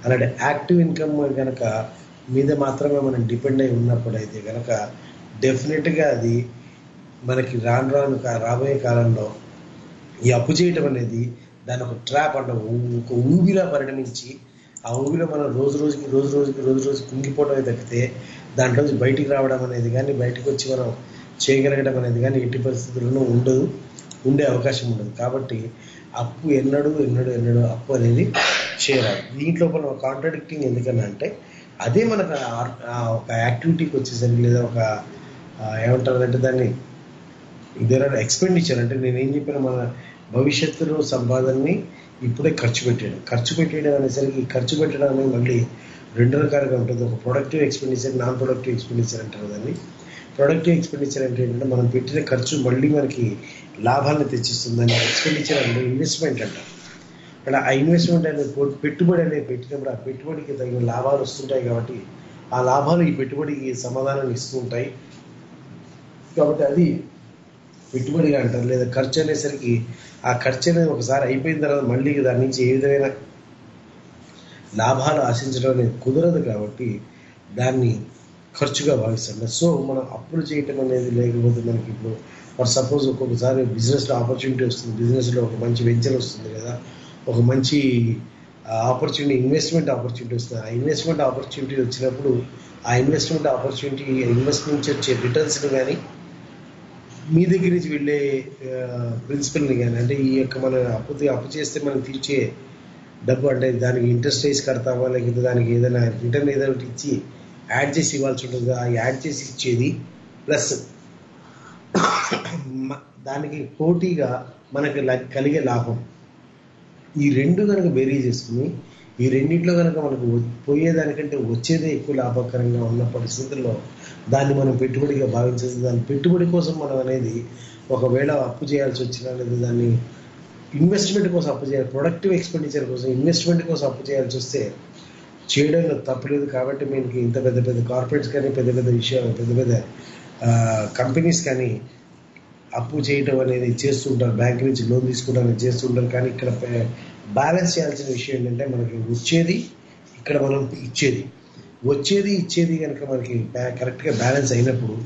అలాంటి యాక్టివ్ ఇన్కమ్ కనుక మీద మాత్రమే మనం డిపెండ్ అయి ఉన్నప్పుడు అయితే కనుక డెఫినెట్గా అది మనకి రాను రాను కా- రాబోయే కాలంలో ఈ అప్పు చేయటం అనేది దాని ఒక ట్రాప్ అంటే ఊ- ఒక ఊబిలా పరిణమించి ఆ ఊబిలో మనం రోజు రోజుకి రోజు రోజుకి రోజు రోజుకి కుంగిపోవడమే తప్పితే దాంట్లో నుంచి బయటికి రావడం అనేది కానీ బయటకు వచ్చి మనం చేయగలగడం అనేది కానీ ఎట్టి పరిస్థితుల్లోనూ ఉండదు ఉండే అవకాశం ఉండదు కాబట్టి అప్పు ఎన్నడూ ఎన్నడూ ఎన్నడూ అప్పు అనేది చేయరాదు దీంట్లో మనం కాంట్రడిక్టింగ్ ఎందుకన్నా అంటే అదే మనకు ఆ- ఆ ఒక యాక్టివిటీకి వచ్చేసరికి లేదా ఒక ఆ, ఏమంటారు అంటే దాన్ని దేర్ ఆర్ ఎక్స్పెండిచర్ అంటే నేను ఏం చెప్పిన మన భవిష్యత్తులో సంపాదనని ఇప్పుడే ఖర్చు పెట్టాడు ఖర్చు పెట్టేయడం అనేసరికి ఈ ఖర్చు పెట్టడం అనేది మళ్ళీ రెండు రకాలుగా ఉంటుంది ఒక productive expenditure non productive expenditure అంటారు దాన్ని ప్రొడక్టివ్ ఎక్స్పెండిచర్ అంటే ఏంటంటే మనం పెట్టిన ఖర్చు మళ్ళీ మనకి లాభాలను తెచ్చిస్తుంది దాన్ని ఎక్స్పెండిచర్ అంటే ఇన్వెస్ట్మెంట్ అంటారు అంటే ఆ ఇన్వెస్ట్మెంట్ అనేది పె- పెట్టుబడి అనేది పెట్టినప్పుడు ఆ పెట్టుబడికి తగిన లాభాలు వస్తుంటాయి కాబట్టి ఆ లాభాలు ఈ పెట్టుబడికి సమాధానం ఇస్తూ ఉంటాయి కాబట్టి అది పెట్టుబడిగా అంటారు లేదా ఖర్చు అనేసరికి ఆ ఖర్చు అనేది ఒకసారి అయిపోయిన తర్వాత మళ్ళీ దాని నుంచి ఏ విధమైన లాభాలు ఆశించడం అనేది కుదరదు కాబట్టి దాన్ని ఖర్చుగా భావిస్తాం సో మనం అప్పులు చేయటం అనేది లేకపోతే మనకి ఇప్పుడు ఫర్ సపోజ్ ఒక్కొక్కసారి బిజినెస్లో ఆపర్చునిటీ వస్తుంది బిజినెస్లో ఒక మంచి వెంచర్ వస్తుంది కదా ఒక మంచి ఆపర్చునిటీ ఇన్వెస్ట్మెంట్ ఆపర్చునిటీ వస్తుంది ఆ ఇన్వెస్ట్మెంట్ ఆపర్చునిటీ వచ్చినప్పుడు ఆ ఇన్వెస్ట్మెంట్ ఆపర్చునిటీ ఇన్వెస్ట్ నుంచి వచ్చే రిటర్న్స్ని కానీ మీ దగ్గర నుంచి వెళ్ళే ప్రిన్సిపల్ని కానీ అంటే ఈ యొక్క మన అప్పు అప్పు చేస్తే మనం తీర్చే డబ్బు అంటే దానికి ఇంట్రెస్ట్ వేసి కడతామా లేకపోతే దానికి ఏదైనా రిటర్న్ ఏదైనా ఒకటి ఇచ్చి యాడ్ చేసి ఇవ్వాల్సి ఉంటుంది ఆ యాడ్ చేసి ఇచ్చేది ప్లస్ దానికి పోటీగా మనకి ల- కలిగే లాభం ఈ రెండు కనుక బెరీ చేసుకుని ఈ రెండిట్లో కనుక మనకు వ- పోయేదానికంటే వచ్చేదే ఎక్కువ లాభకరంగా ఉన్న పరిస్థితుల్లో దాన్ని మనం పెట్టుబడిగా భావించేది దాని పెట్టుబడి కోసం మనం అనేది ఒకవేళ అప్పు చేయాల్సి వచ్చినా లేదా దాన్ని ఇన్వెస్ట్మెంట్ కోసం అప్పు చేయాలి ప్రొడక్టివ్ ఎక్స్పెండిచర్ కోసం ఇన్వెస్ట్మెంట్ కోసం అప్పు చేయాల్సి వస్తే చేయడంలో తప్పలేదు కాబట్టి మీకు ఇంత పెద్ద పెద్ద కార్పొరేట్స్ కానీ పెద్ద పెద్ద విషయాలు పెద్ద పెద్ద కంపెనీస్ కానీ అప్పు చేయటం అనేది చేస్తుంటారు బ్యాంక్ నుంచి లోన్ తీసుకోవడం అనేది చేస్తుంటారు కానీ ఇక్కడ బ్యాలెన్స్ చేయాల్సిన విషయం ఏంటంటే మనకి వచ్చేది ఇక్కడ మనం ఇచ్చేది వచ్చేది ఇచ్చేది కనుక మనకి కరెక్ట్గా బ్యాలెన్స్ అయినప్పుడు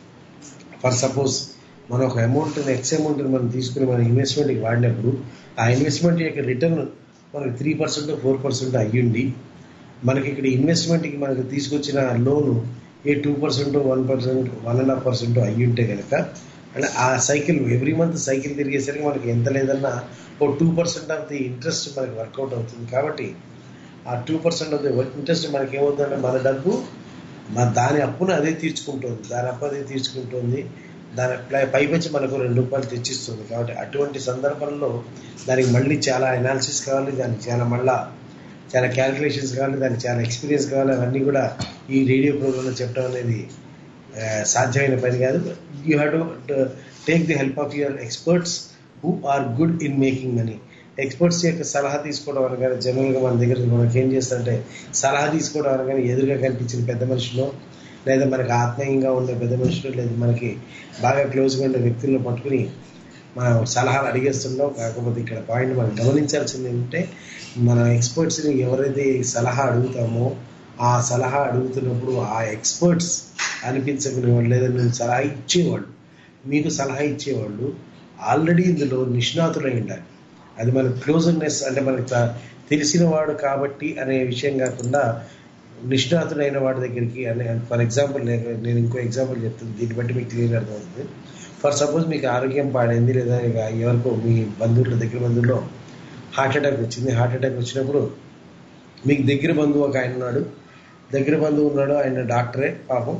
ఫర్ సపోజ్ మనం ఒక అమౌంట్ ఎక్స్ అమౌంట్ మనం తీసుకుని మన ఇన్వెస్ట్మెంట్కి వాడినప్పుడు ఆ ఇన్వెస్ట్మెంట్ యొక్క రిటర్న్ మనకి త్రీ పర్సెంట్ ఫోర్ పర్సెంట్ అయ్యుండి మనకి ఇక్కడ ఇన్వెస్ట్మెంట్కి మనకి తీసుకొచ్చిన లోను ఏ two percent one percent one and half percent అయ్యి ఉంటే కనుక అంటే ఆ సైకిల్ ఎవ్రీ మంత్ సైకిల్ తిరిగేసరికి మనకి ఎంత లేదన్నా ఓ two percent of the interest మనకి వర్కౌట్ అవుతుంది కాబట్టి ఆ two percent of the interest మనకి ఏమవుతుందంటే మన డబ్బు మన దాని అప్పును అదే తీర్చుకుంటుంది దాని అప్పు అదే తీర్చుకుంటుంది దాని పై- పైపెచ్చి మనకు రెండు రూపాయలు తెచ్చిస్తుంది కాబట్టి అటువంటి సందర్భంలో దానికి మళ్ళీ చాలా అనాలిసిస్ కావాలి దానికి చాలా మళ్ళా చాలా క్యాలిక్యులేషన్స్ కావాలి దానికి చాలా ఎక్స్పీరియన్స్ కావాలి అవన్నీ కూడా ఈ రేడియో ప్రోగ్రాంలో చెప్పడం అనేది ఆ, సాధ్యమైన పని కాదు you have to take the help of your experts who are good in making money experts యొక్క సలహా తీసుకోవడం అనగానే జనరల్గా మన దగ్గర మనకి ఏం చేస్తుంటే సలహా తీసుకోవడం అనగానే ఎదురుగా కనిపించిన పెద్ద మనుషులు లేదా మనకి ఆత్మీయంగా ఉండే పెద్ద మనుషులు లేదా మనకి బాగా క్లోజ్గా ఉండే వ్యక్తులను పట్టుకుని మనం సలహాలు అడిగేస్తున్నాం కాకపోతే ఇక్కడ పాయింట్ మనం గమనించాల్సింది ఏంటంటే మన ఎక్స్పర్ట్స్ని ఎవరైతే సలహా అడుగుతామో ఆ సలహా అడుగుతున్నప్పుడు ఆ ఎక్స్పర్ట్స్ అనిపించకునే వాళ్ళు లేదా నేను సలహా ఇచ్చేవాళ్ళు మీకు సలహా ఇచ్చేవాళ్ళు ఆల్రెడీ ఇందులో నిష్ణాతులై ఉండాలి అది మన క్లోజ్నెస్ అంటే మనకు త- తెలిసిన వాడు కాబట్టి అనే విషయం కాకుండా నిష్ణాతుడైన వాడి దగ్గరికి అనే ఫర్ ఎగ్జాంపుల్ నేను ఇంకో ఎగ్జాంపుల్ చెప్తాను దీన్ని బట్టి మీకు క్లియర్ అర్థమవుతుంది ఫర్ సపోజ్ మీకు ఆరోగ్యం పాడైంది లేదా ఇక ఎవరికో మీ బంధువుల దగ్గర బంధువుల్లో హార్ట్ అటాక్ వచ్చింది హార్ట్ అటాక్ వచ్చినప్పుడు మీకు దగ్గర బంధువు ఒక ఆయన ఉన్నాడు దగ్గర బంధువు ఉన్నాడు ఆయన డాక్టరే పాపం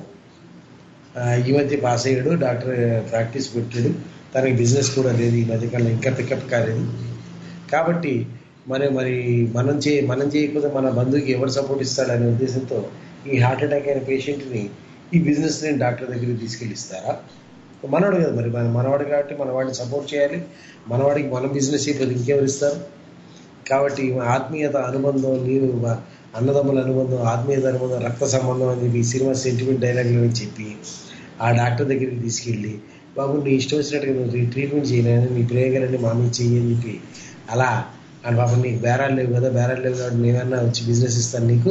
ఆ, ఈ మధ్య పాస్ అయ్యాడు డాక్టర్ ప్రాక్టీస్ పెట్టాడు తనకి బిజినెస్ కూడా లేదు ఈ మధ్యకాలంలో ఇంకా పికప్ కాలేదు కాబట్టి మరి మరి మనం చే మనం చేయకపోతే మన బంధువుకి ఎవరు సపోర్ట్ ఇస్తాడనే ఉద్దేశంతో ఈ హార్ట్ అటాక్ అయిన పేషెంట్ని ఈ బిజినెస్ని డాక్టర్ దగ్గరికి తీసుకెళ్ళి ఇస్తారా మనవాడు కదా మరి మన మనవాడు కాబట్టి మనవాడిని సపోర్ట్ చేయాలి మనవాడికి మనం బిజినెస్ చేయకపోతే ఇంకెవరు ఇస్తారు కాబట్టి ఆత్మీయత అనుబంధం నీవు మ- అన్నదమ్ముల అనుబంధం ఆత్మీయత అనుబంధం రక్త సంబంధం అని చెప్పి ఈ సినిమా సెంటిమెంట్ డైలాగ్లు చెప్పి ఆ డాక్టర్ దగ్గరికి తీసుకెళ్ళి బాబు నీ ఇష్టం వచ్చినట్టుగా నువ్వు ట్రీట్మెంట్ చేయలేని నీ ప్రయోగాలన్నీ మా మీద చెయ్యి అని చెప్పి అలా అండ్ పాపం నీకు బేరాలు లేవు కదా బేరాలు లేవు కాబట్టి మేమన్నా వచ్చి బిజినెస్ ఇస్తాను నీకు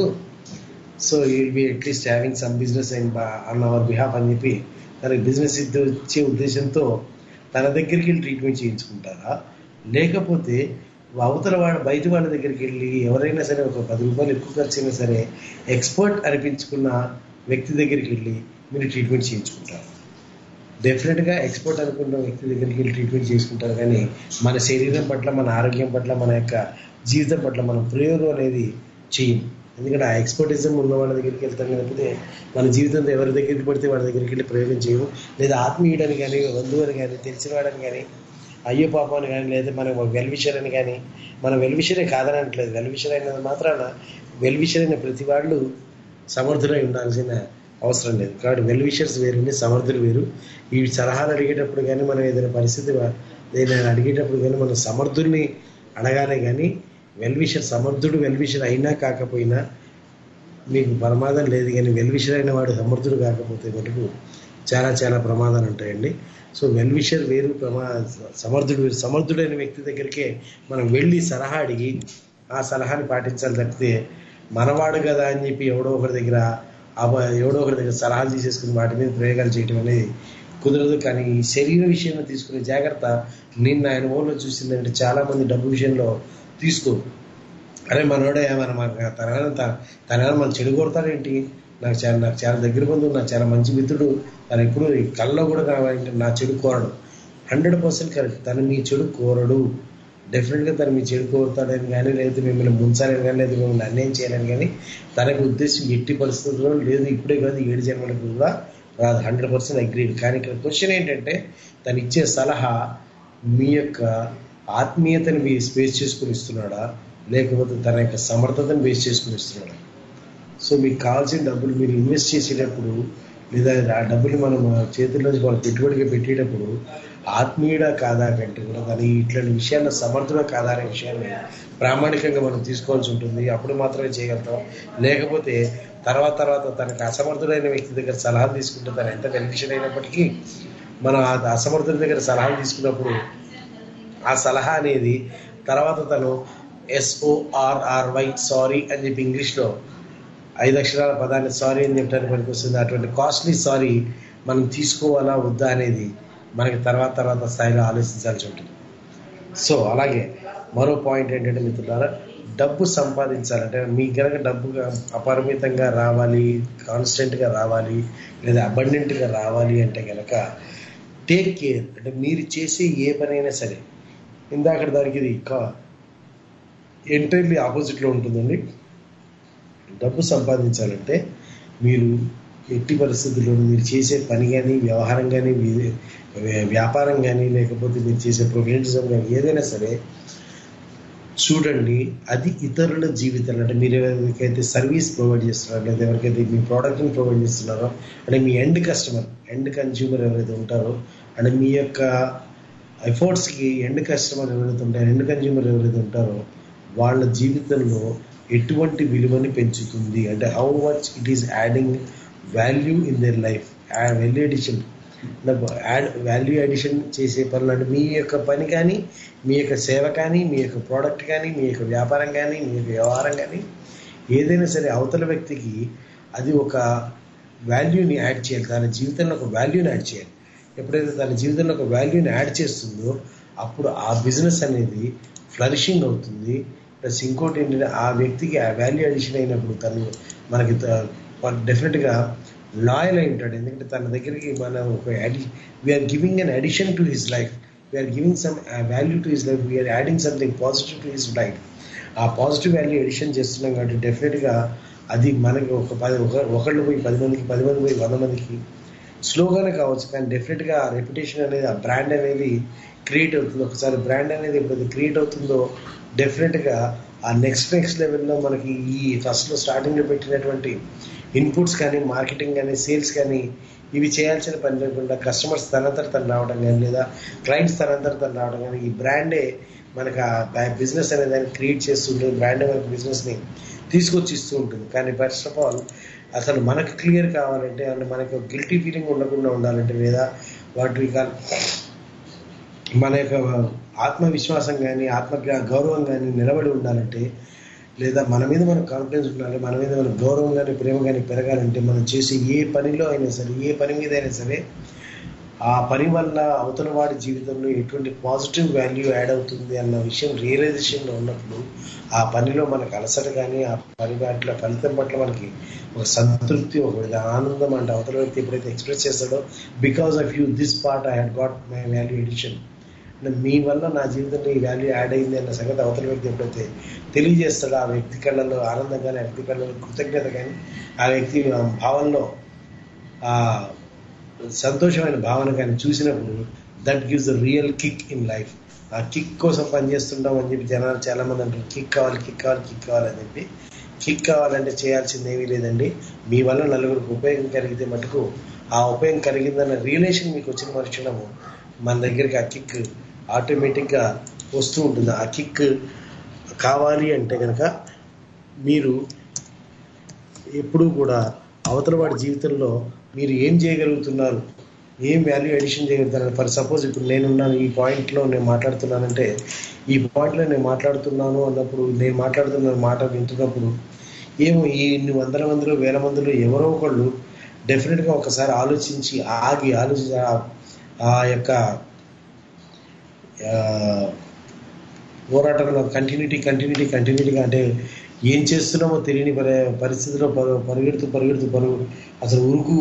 so will be at least having some business and on our behalf అని చెప్పి తనకి బిజినెస్ ఇచ్చే ఉద్దేశంతో తన దగ్గరికి వెళ్ళి ట్రీట్మెంట్ చేయించుకుంటారా లేకపోతే అవతల వాడు బయట వాళ్ళ దగ్గరికి వెళ్ళి ఎవరైనా సరే ఒక పది రూపాయలు ఎక్కువ ఖర్చు అయినా సరే ఎక్స్పర్ట్ అనిపించుకున్న వ్యక్తి దగ్గరికి వెళ్ళి మీరు ట్రీట్మెంట్ చేయించుకుంటారు డెఫినెట్గా ఎక్స్పర్ట్ అనుకున్న వ్యక్తి దగ్గరికి వెళ్ళి ట్రీట్మెంట్ చేసుకుంటారు కానీ మన శరీరం పట్ల మన ఆరోగ్యం పట్ల మన యొక్క జీవితం పట్ల మనం ప్రయోగం అనేది చేయం ఎందుకంటే ఆ ఎక్స్పర్టిజం ఉన్న వాళ్ళ దగ్గరికి వెళ్తాం లేకపోతే మన జీవితంలో ఎవరి దగ్గరికి పడితే వాళ్ళ దగ్గరికి వెళ్ళి ప్రయోగం చేయము లేదా ఆత్మీయుడని కానీ బంధువుని కానీ తెలిసిన వాడని కానీ అయ్యో పాపం అని కానీ లేదా మన వెల్విషర్ అని కానీ మన వెల్విషరే కాదని అనట్లేదు వెల్విషర్ అయినది మాత్రాన వెల్విషర్ అయిన ప్రతి వాళ్ళు సమర్థులై ఉండాల్సిన అవసరం లేదు కాబట్టి వెల్ విషర్స్ వేరండి సమర్థులు వేరు ఈ సలహాలు అడిగేటప్పుడు కానీ మనం ఏదైనా పరిస్థితి వా- ఏదైనా అడిగేటప్పుడు కానీ మనం సమర్థుల్ని అడగాలి కానీ వెల్ విషర్ సమర్థుడు వెల్ విషర్ అయినా కాకపోయినా మీకు ప్రమాదం లేదు కానీ వెల్ విషర్ అయిన వాడు సమర్థుడు కాకపోతే మటుకు చాలా చాలా ప్రమాదాలు ఉంటాయండి సో వెల్ విషర్ వేరు ప్రమా సమర్థుడు వేరు సమర్థుడైన వ్యక్తి దగ్గరికే మనం వెళ్ళి సలహా అడిగి ఆ సలహాని పాటించాలి తప్పితే మనవాడు కదా అని చెప్పి ఎవడో ఒకరి దగ్గర అవ- ఎవడో ఒకరి దగ్గర సలహాలు తీసేసుకుని వాటి మీద ప్రయోగాలు చేయడం అనేది కుదరదు కానీ ఈ శరీర విషయంలో తీసుకునే జాగ్రత్త నేను నా అనుభవంలో చూసిందంటే చాలా మంది డబ్బు విషయంలో తీసుకో అరే మనోడే మన తన తన మన చెడు కొడతాడేంటి నాకు చాలా నాకు చాలా దగ్గర బంధువు నాకు చాలా మంచి మిత్రుడు తను ఎప్పుడు ఈ కళ్ళలో కూడా కావాలంటే నా చెడు కోరడు హండ్రెడ్ పర్సెంట్ కరెక్ట్ తను మీ చెడు కోరడు డెఫినెట్గా తను మీ చెడు కోరుతాడని కానీ లేదా మిమ్మల్ని ముంచాలని కానీ లేదా మిమ్మల్ని అన్యాయం చేయాలని కానీ తనకు ఉద్దేశం ఎట్టి పరిస్థితుల్లో లేదు ఇప్పుడే కాదు ఏడు జన్మలకు కూడా రాదు హండ్రెడ్ పర్సెంట్ అగ్రీడ్ కానీ ఇక్కడ క్వశ్చన్ ఏంటంటే తను ఇచ్చే సలహా మీ యొక్క ఆత్మీయతని మీ స్పేస్ చేసుకుని ఇస్తున్నాడా లేకపోతే తన యొక్క సమర్థతను బేస్ చేసుకుని ఇస్తున్నాడా సో మీకు కావాల్సిన డబ్బులు మీరు ఇన్వెస్ట్ చేసేటప్పుడు లేదా ఆ డబ్బులు మనం చేతుల్లోంచి మనం పెట్టుబడిగా పెట్టేటప్పుడు ఆత్మీయుడా కాదా కంటే కూడా దాని ఇట్లాంటి విషయాల్లో సమర్థుడా కాదా అనే విషయాన్ని ప్రామాణికంగా మనం తీసుకోవాల్సి ఉంటుంది అప్పుడు మాత్రమే చేయగలుగుతాం లేకపోతే తర్వాత తర్వాత తనకు అసమర్థుడైన వ్యక్తి దగ్గర సలహాలు తీసుకుంటే తను ఎంత బెనిఫిషియల్ అయినప్పటికీ మనం ఆ అసమర్థుడి దగ్గర సలహాలు తీసుకున్నప్పుడు ఆ సలహా అనేది తర్వాత తను ఎస్ఓఆర్ఆర్వై సారీ అని చెప్పి ఇంగ్లీష్లో ఐదు అక్షరాల పదాన్ని సారీ అని చెప్పడానికి పనికి వస్తుంది అటువంటి కాస్ట్లీ సారీ మనం తీసుకోవాలా వద్దా అనేది మనకి తర్వాత తర్వాత స్థాయిలో ఆలోచించాల్సి ఉంటుంది సో అలాగే మరో పాయింట్ ఏంటంటే మిత్రులారా డబ్బు సంపాదించాలంటే మీకు కనుక డబ్బు అపరిమితంగా రావాలి కాన్స్టెంట్గా రావాలి లేదా అబండెంట్గా రావాలి అంటే కనుక టేక్ కేర్ అంటే మీరు చేసే ఏ పనైనా సరే ఇందాక దానికి ఇది ఎంటైర్లీ ఆపోజిట్లో ఉంటుందండి డబ్బు సంపాదించాలంటే మీరు ఎట్టి పరిస్థితుల్లోనూ మీరు చేసే పని కానీ వ్యవహారం కానీ వ్యాపారం కానీ లేకపోతే మీరు చేసే ప్రొఫెషనలిజం కానీ ఏదైనా సరే చూడండి అది ఇతరుల జీవితాలు అంటే మీరు ఎవరికైతే సర్వీస్ ప్రొవైడ్ చేస్తున్నారో లేదా ఎవరికైతే మీ ప్రోడక్ట్ని ప్రొవైడ్ చేస్తున్నారో అంటే మీ ఎండ్ కస్టమర్ ఎండ్ కన్జ్యూమర్ ఎవరైతే ఉంటారో అంటే మీ యొక్క ఎఫర్ట్స్కి ఎండ్ కస్టమర్ ఎవరైతే ఉంటారో ఎండ్ కన్జ్యూమర్ ఎవరైతే ఉంటారో వాళ్ళ జీవితంలో ఎటువంటి విలువని పెంచుతుంది అంటే how much it is adding value in their life value addition add value addition చేసే పనులు అంటే మీ యొక్క పని కానీ మీ యొక్క సేవ కానీ మీ యొక్క ప్రోడక్ట్ కానీ మీ యొక్క వ్యాపారం కానీ మీ యొక్క వ్యవహారం కానీ ఏదైనా సరే అవతల వ్యక్తికి అది ఒక వాల్యూని యాడ్ చేయాలి తన జీవితంలో ఒక వాల్యూని యాడ్ చేయాలి ఎప్పుడైతే తన జీవితంలో ఒక వాల్యూని యాడ్ చేస్తుందో అప్పుడు ఆ బిజినెస్ అనేది ఫ్లరిషింగ్ అవుతుంది ప్లస్ ఇంకోటి ఏంటంటే ఆ వ్యక్తికి ఆ వాల్యూ అడిషన్ అయినప్పుడు తను మనకి డెఫినెట్గా లాయల్ అయి ఉంటాడు ఎందుకంటే తన దగ్గరికి మనం ఒక యాడి we are giving an addition to his life we are giving some value to his life we are adding something positive to his life ఆ పాజిటివ్ వాల్యూ ఎడిషన్ చేస్తున్నాం కాబట్టి డెఫినెట్గా అది మనకి ఒక పది ఒక ఒకళ్ళు పోయి పది మందికి పది మంది పోయి వంద మందికి స్లోగానే కావచ్చు కానీ డెఫినెట్గా ఆ రెప్యుటేషన్ అనేది ఆ బ్రాండ్ అనేది క్రియేట్ అవుతుంది ఒకసారి బ్రాండ్ అనేది ఎప్పుడైతే క్రియేట్ అవుతుందో డెఫినెట్గా ఆ నెక్స్ట్ నెక్స్ట్ లెవెల్లో మనకి ఈ ఫస్ట్లో స్టార్టింగ్లో పెట్టినటువంటి ఇన్పుట్స్ కానీ మార్కెటింగ్ కానీ సేల్స్ కానీ ఇవి చేయాల్సిన పని లేకుండా కస్టమర్స్ తనంతట తను రావడం కానీ లేదా క్లయింట్స్ తనంతట తను రావడం కానీ ఈ బ్రాండే మనకు ఆ బిజినెస్ అనే దాన్ని క్రియేట్ చేస్తుంటుంది బ్రాండే మనకి బిజినెస్ని తీసుకొచ్చి ఇస్తూ ఉంటుంది కానీ ఫస్ట్ ఆఫ్ ఆల్ అసలు మనకు క్లియర్ కావాలంటే అంటే మనకు గిల్టీ ఫీలింగ్ ఉండకుండా ఉండాలంటే లేదా వాటి కాల్ మన యొక్క ఆత్మవిశ్వాసం కానీ ఆత్మ గౌరవం కానీ నిలబడి ఉండాలంటే లేదా మన మీద మనకు కాన్ఫిడెన్స్ ఉండాలి మన మీద మనకు గౌరవం కానీ ప్రేమ కానీ పెరగాలంటే మనం చేసే ఏ పనిలో అయినా సరే ఏ పని మీద అయినా సరే ఆ పని వల్ల అవతల వాడి జీవితంలో ఎటువంటి పాజిటివ్ వాల్యూ యాడ్ అవుతుంది అన్న విషయం రియలైజేషన్లో ఉన్నప్పుడు ఆ పనిలో మనకు అలసట కానీ ఆ పని పట్ల ఫలితం పట్ల మనకి ఒక సంతృప్తి ఒక విధ ఆనందం అంటే అవతల వ్యక్తి ఎప్పుడైతే ఎక్స్ప్రెస్ చేస్తాడో because of you this part I had got my value addition అంటే మీ వల్ల నా జీవితంలో ఈ వాల్యూ యాడ్ అయింది అన్న సంగతి అవతల వ్యక్తి ఎప్పుడైతే తెలియజేస్తాడో ఆ వ్యక్తి కళ్ళలో ఆనందం కానీ ఆ వ్యక్తి కళ్ళలో కృతజ్ఞత కానీ ఆ వ్యక్తి భావనలో ఆ సంతోషమైన భావన కానీ చూసినప్పుడు that gives the real kick in life ఆ కిక్ కోసం పనిచేస్తుంటాం అని చెప్పి జనాలు చాలా మంది అంటారు కిక్ కావాలి కిక్ కావాలి కిక్ కావాలని చెప్పి కిక్ కావాలంటే చేయాల్సింది ఏమీ లేదండి మీ వల్ల నలుగురికి ఉపయోగం కలిగితే మటుకు ఆ ఉపయోగం కలిగిందన్న రియలేషన్ మీకు వచ్చిన మరుక్షణము మన దగ్గరికి ఆ కిక్ ఆటోమేటిక్గా వస్తూ ఉంటుంది ఆ కిక్ కావాలి అంటే కనుక మీరు ఎప్పుడూ కూడా అవతల వాడి జీవితంలో మీరు ఏం చేయగలుగుతున్నారు ఏం వాల్యూ ఎడిషన్ చేయగలుగుతారు ఫర్ సపోజ్ ఇప్పుడు నేనున్నాను ఈ పాయింట్లో నేను మాట్లాడుతున్నానంటే ఈ పాయింట్లో నేను మాట్లాడుతున్నాను అన్నప్పుడు నేను మాట్లాడుతున్న మాట వింటున్నప్పుడు ఏమో ఈ ఇన్ని వందల మందిలో వేల మందిలో ఎవరో ఒకళ్ళు డెఫినెట్గా ఒకసారి ఆలోచించి ఆగి ఆలోచించి ఆ- ఆ యొక్క ఆ, పోరాటంలో కంటిన్యూటీ కంటిన్యూటీ కంటిన్యూటీగా అంటే ఏం చేస్తున్నామో తెలియని పరి పరిస్థితిలో పరు- పరిగెడుతూ పరిగెడుతూ పరుగు అసలు ఉరుకు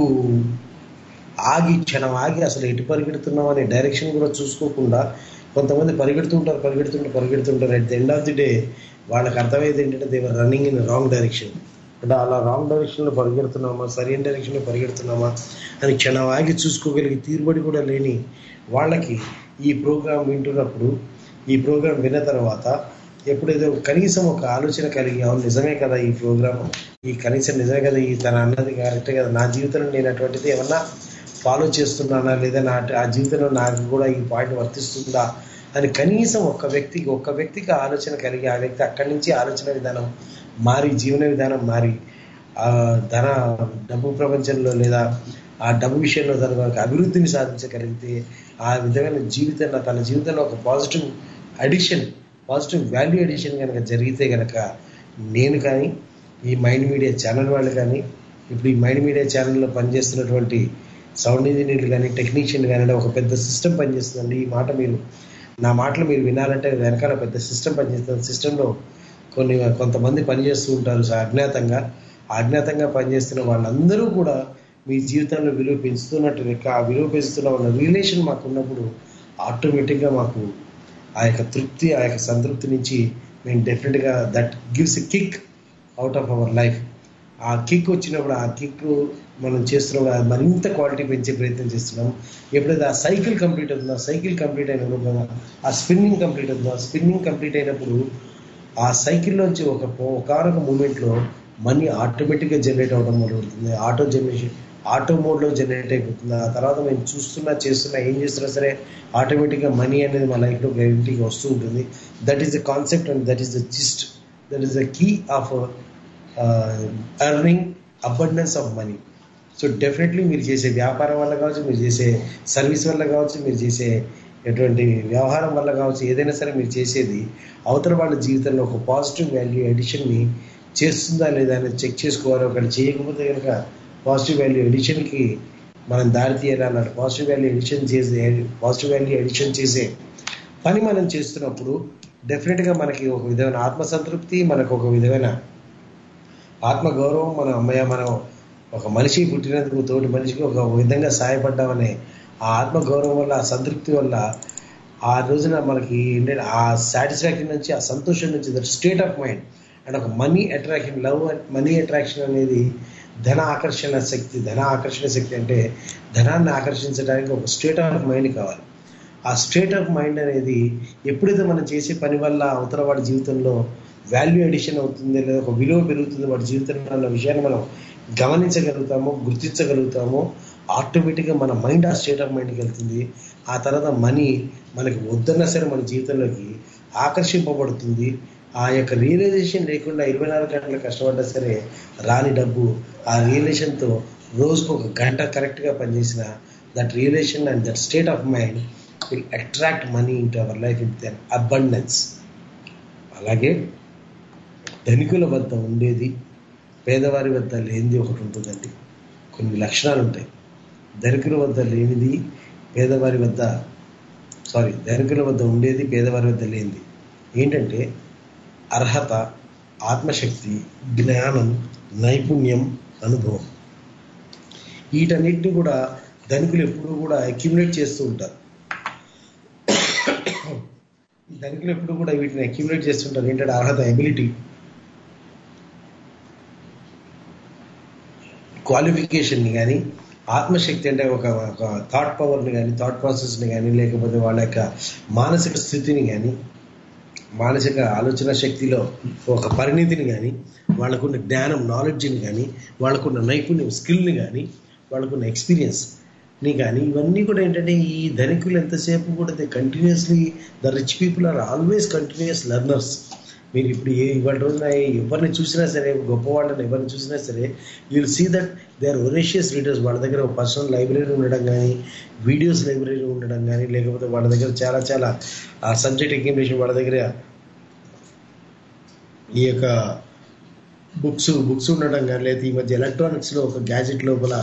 ఆగి క్షణం ఆగి అసలు ఎటు పరిగెడుతున్నాం అనే డైరెక్షన్ కూడా చూసుకోకుండా కొంతమంది పరిగెడుతుంటారు పరిగెడుతుంటారు పరిగెడుతుంటారు at the end of the day వాళ్ళకి అర్థమయ్యేది ఏంటంటే they're running in wrong direction అంటే అలా రాంగ్ డైరెక్షన్లో పరిగెడుతున్నామా సరైన డైరెక్షన్లో పరిగెడుతున్నామా అని క్షణం ఆగి చూసుకోగలిగి తీరుబడి కూడా లేని వాళ్ళకి ఈ ప్రోగ్రాం వింటున్నప్పుడు ఈ ప్రోగ్రాం విన్న తర్వాత ఎప్పుడైతే కనీసం ఒక ఆలోచన కలిగి అవును నిజమే కదా ఈ ప్రోగ్రామ్ ఈ కనీసం నిజమే కదా ఈ తన అన్నది కరెక్టే కదా నా జీవితంలో నేను అటువంటిది ఏమన్నా ఫాలో చేస్తున్నానా లేదా నా ఆ జీవితంలో నాకు కూడా ఈ పాయింట్ వర్తిస్తుందా అని కనీసం ఒక్క వ్యక్తికి ఒక్క వ్యక్తికి ఆలోచన కలిగి ఆ వ్యక్తి అక్కడి నుంచి ఆలోచన విధానం మారి జీవన విధానం మారి ఆ ధన డబ్బు ప్రపంచంలో లేదా ఆ డబ్బు విషయంలో తన యొక్క అభివృద్ధిని సాధించగలిగితే ఆ విధమైన జీవితంలో తన జీవితంలో ఒక positive addition positive value addition కనుక జరిగితే కనుక నేను కానీ ఈ మైండ్ మీడియా ఛానల్ వాళ్ళు కానీ ఇప్పుడు ఈ మైండ్ మీడియా ఛానల్లో పనిచేస్తున్నటువంటి సౌండ్ ఇంజనీర్లు కానీ టెక్నీషియన్ కానీ ఒక పెద్ద సిస్టమ్ పనిచేస్తుందండి ఈ మాట మీరు నా మాటలు మీరు వినాలంటే వెనకాల పెద్ద సిస్టమ్ పనిచేస్తుంది సిస్టంలో కొన్ని కొంతమంది పనిచేస్తూ ఉంటారు సో అజ్ఞాతంగా ఆ అజ్ఞాతంగా పనిచేస్తున్న వాళ్ళందరూ కూడా మీ జీవితంలో విలువ పెంచుతున్నట్టు లెక్క ఆ విలువ పెంచుతున్న వాళ్ళ రిలేషన్ మాకు ఉన్నప్పుడు ఆటోమేటిక్గా మాకు ఆ యొక్క తృప్తి ఆ యొక్క సంతృప్తి నుంచి మేము డెఫినెట్గా that gives a kick out of our life ఆ కిక్ వచ్చినప్పుడు ఆ కిక్ మనం చేస్తున్నప్పుడు అది మరింత క్వాలిటీ పెంచే ప్రయత్నం చేస్తున్నాం ఎప్పుడైతే ఆ సైకిల్ కంప్లీట్ అవుతుందో ఆ సైకిల్ కంప్లీట్ అయినప్పుడు ఆ స్పిన్నింగ్ కంప్లీట్ అవుతుందో ఆ స్పిన్నింగ్ కంప్లీట్ అయినప్పుడు ఆ సైకిల్లోంచి ఒక ఒకనొక మూమెంట్లో మనీ ఆటోమేటిక్గా జనరేట్ అవ్వడం మొదలవుతుంది ఆటో జనరేషన్ ఆటో మోడ్లో జనరేట్ అయిపోతుంది ఆ తర్వాత మేము చూస్తున్నా చేస్తున్నా ఏం చేస్తున్నా సరే ఆటోమేటిక్గా మనీ అనేది మా లైఫ్లో గ్యారంటీగా వస్తూ ఉంటుంది that is the concept and that is the gist that is the key of earning abundance of money so definitely మీరు చేసే వ్యాపారం వల్ల కావచ్చు మీరు చేసే సర్వీస్ వల్ల కావచ్చు మీరు చేసే ఎటువంటి వ్యవహారం వల్ల కావచ్చు ఏదైనా సరే మీరు చేసేది అవతల వాళ్ళ జీవితంలో ఒక పాజిటివ్ వాల్యూ ఎడిషన్ని చేస్తుందా లేదా అనేది చెక్ చేసుకోవాలి ఒకటి చేయకపోతే కనుక పాజిటివ్ వాల్యూ ఎడిషన్కి మనం దారి తీయాలన్నాడు పాజిటివ్ వాల్యూ ఎడిషన్ చేసే పాజిటివ్ వాల్యూ ఎడిషన్ చేసే పని మనం చేస్తున్నప్పుడు డెఫినెట్గా మనకి ఒక విధమైన ఆత్మసంతృప్తి మనకు ఒక విధమైన ఆత్మగౌరవం మన అమ్మయ్య మనం ఒక మనిషి పుట్టినందుకు తోటి మనిషికి ఒక విధంగా సహాయపడ్డామనే ఆ ఆత్మగౌరవం వల్ల ఆ సంతృప్తి వల్ల ఆ రోజున మనకి ఏంటంటే ఆ సాటిస్ఫాక్షన్ నుంచి ఆ సంతోషం నుంచి that state of mind and ఒక money attraction love money attraction అనేది ధన ఆకర్షణ శక్తి ధన ఆకర్షణ శక్తి అంటే ధనాన్ని ఆకర్షించడానికి ఒక స్టేట్ ఆఫ్ మైండ్ కావాలి ఆ స్టేట్ ఆఫ్ మైండ్ అనేది ఎప్పుడైతే మనం చేసే పని వల్ల అవతల వాడి జీవితంలో వాల్యూ అడిషన్ అవుతుంది లేదా ఒక విలువ పెరుగుతుంది వాడి జీవితంలో అన్న విషయాన్ని మనం గమనించగలుగుతామో గుర్తించగలుగుతామో ఆటోమేటిక్గా మన మైండ్ ఆ స్టేట్ ఆఫ్ మైండ్కి వెళ్తుంది ఆ తర్వాత మనీ మనకి వద్దన్నా సరే మన జీవితంలోకి ఆకర్షింపబడుతుంది ఆ యొక్క రియలైజేషన్ లేకుండా ఇరవై నాలుగు గంటలు కష్టపడ్డా సరే రాని డబ్బు ఆ రియలైజేషన్తో రోజుకు ఒక గంట కరెక్ట్గా పనిచేసిన that realization and that state of mind will attract money into our life in their abundance అలాగే ధనికుల వద్ద ఉండేది పేదవారి వద్ద లేనిది ఒకటి ఉంటుందండి కొన్ని లక్షణాలు ఉంటాయి ధనికుల వద్ద లేనిది పేదవారి వద్ద సారీ ధనికుల వద్ద ఉండేది పేదవారి వద్ద లేనిది ఏంటంటే అర్హత ఆత్మశక్తి జ్ఞానం నైపుణ్యం అనుభవం వీటన్నిటిని కూడా ధనికులు ఎప్పుడూ కూడా అక్యుములేట్ చేస్తూ ఉంటారు ఈ ధనికులు ఎప్పుడు కూడా వీటిని అక్యుములేట్ చేస్తుంటారు ఏంటంటే అర్హత ఎబిలిటీ క్వాలిఫికేషన్ని కానీ ఆత్మశక్తి అంటే ఒక ఒక థాట్ పవర్ని కానీ థాట్ ప్రాసెస్ని కానీ లేకపోతే వాళ్ళ యొక్క మానసిక స్థితిని కానీ మానసిక ఆలోచన శక్తిలో ఒక పరిణితిని కానీ వాళ్ళకున్న జ్ఞానం నాలెడ్జ్ని కానీ వాళ్ళకున్న నైపుణ్యం స్కిల్ని కానీ వాళ్ళకున్న ఎక్స్పీరియన్స్ని కానీ ఇవన్నీ కూడా ఏంటంటే ఈ ధనికులు ఎంతసేపు కూడా they continuously the rich people are always continuous learners మీరు ఇప్పుడు ఏ ఇవాళ రోజున ఎవరిని చూసినా సరే గొప్ప వాళ్ళని ఎవరిని చూసినా సరే you'll see that they are voracious readers వాళ్ళ దగ్గర ఒక పర్సనల్ లైబ్రరీ ఉండడం కానీ వీడియోస్ లైబ్రరీ ఉండడం కానీ లేకపోతే వాళ్ళ దగ్గర చాలా చాలా ఆ సబ్జెక్ట్ ఎగ్జామినేషన్ వాళ్ళ దగ్గర ఈ యొక్క బుక్స్ బుక్స్ ఉండడం కానీ లేదా ఈ మధ్య ఎలక్ట్రానిక్స్లో ఒక గ్యాజెట్ లోపల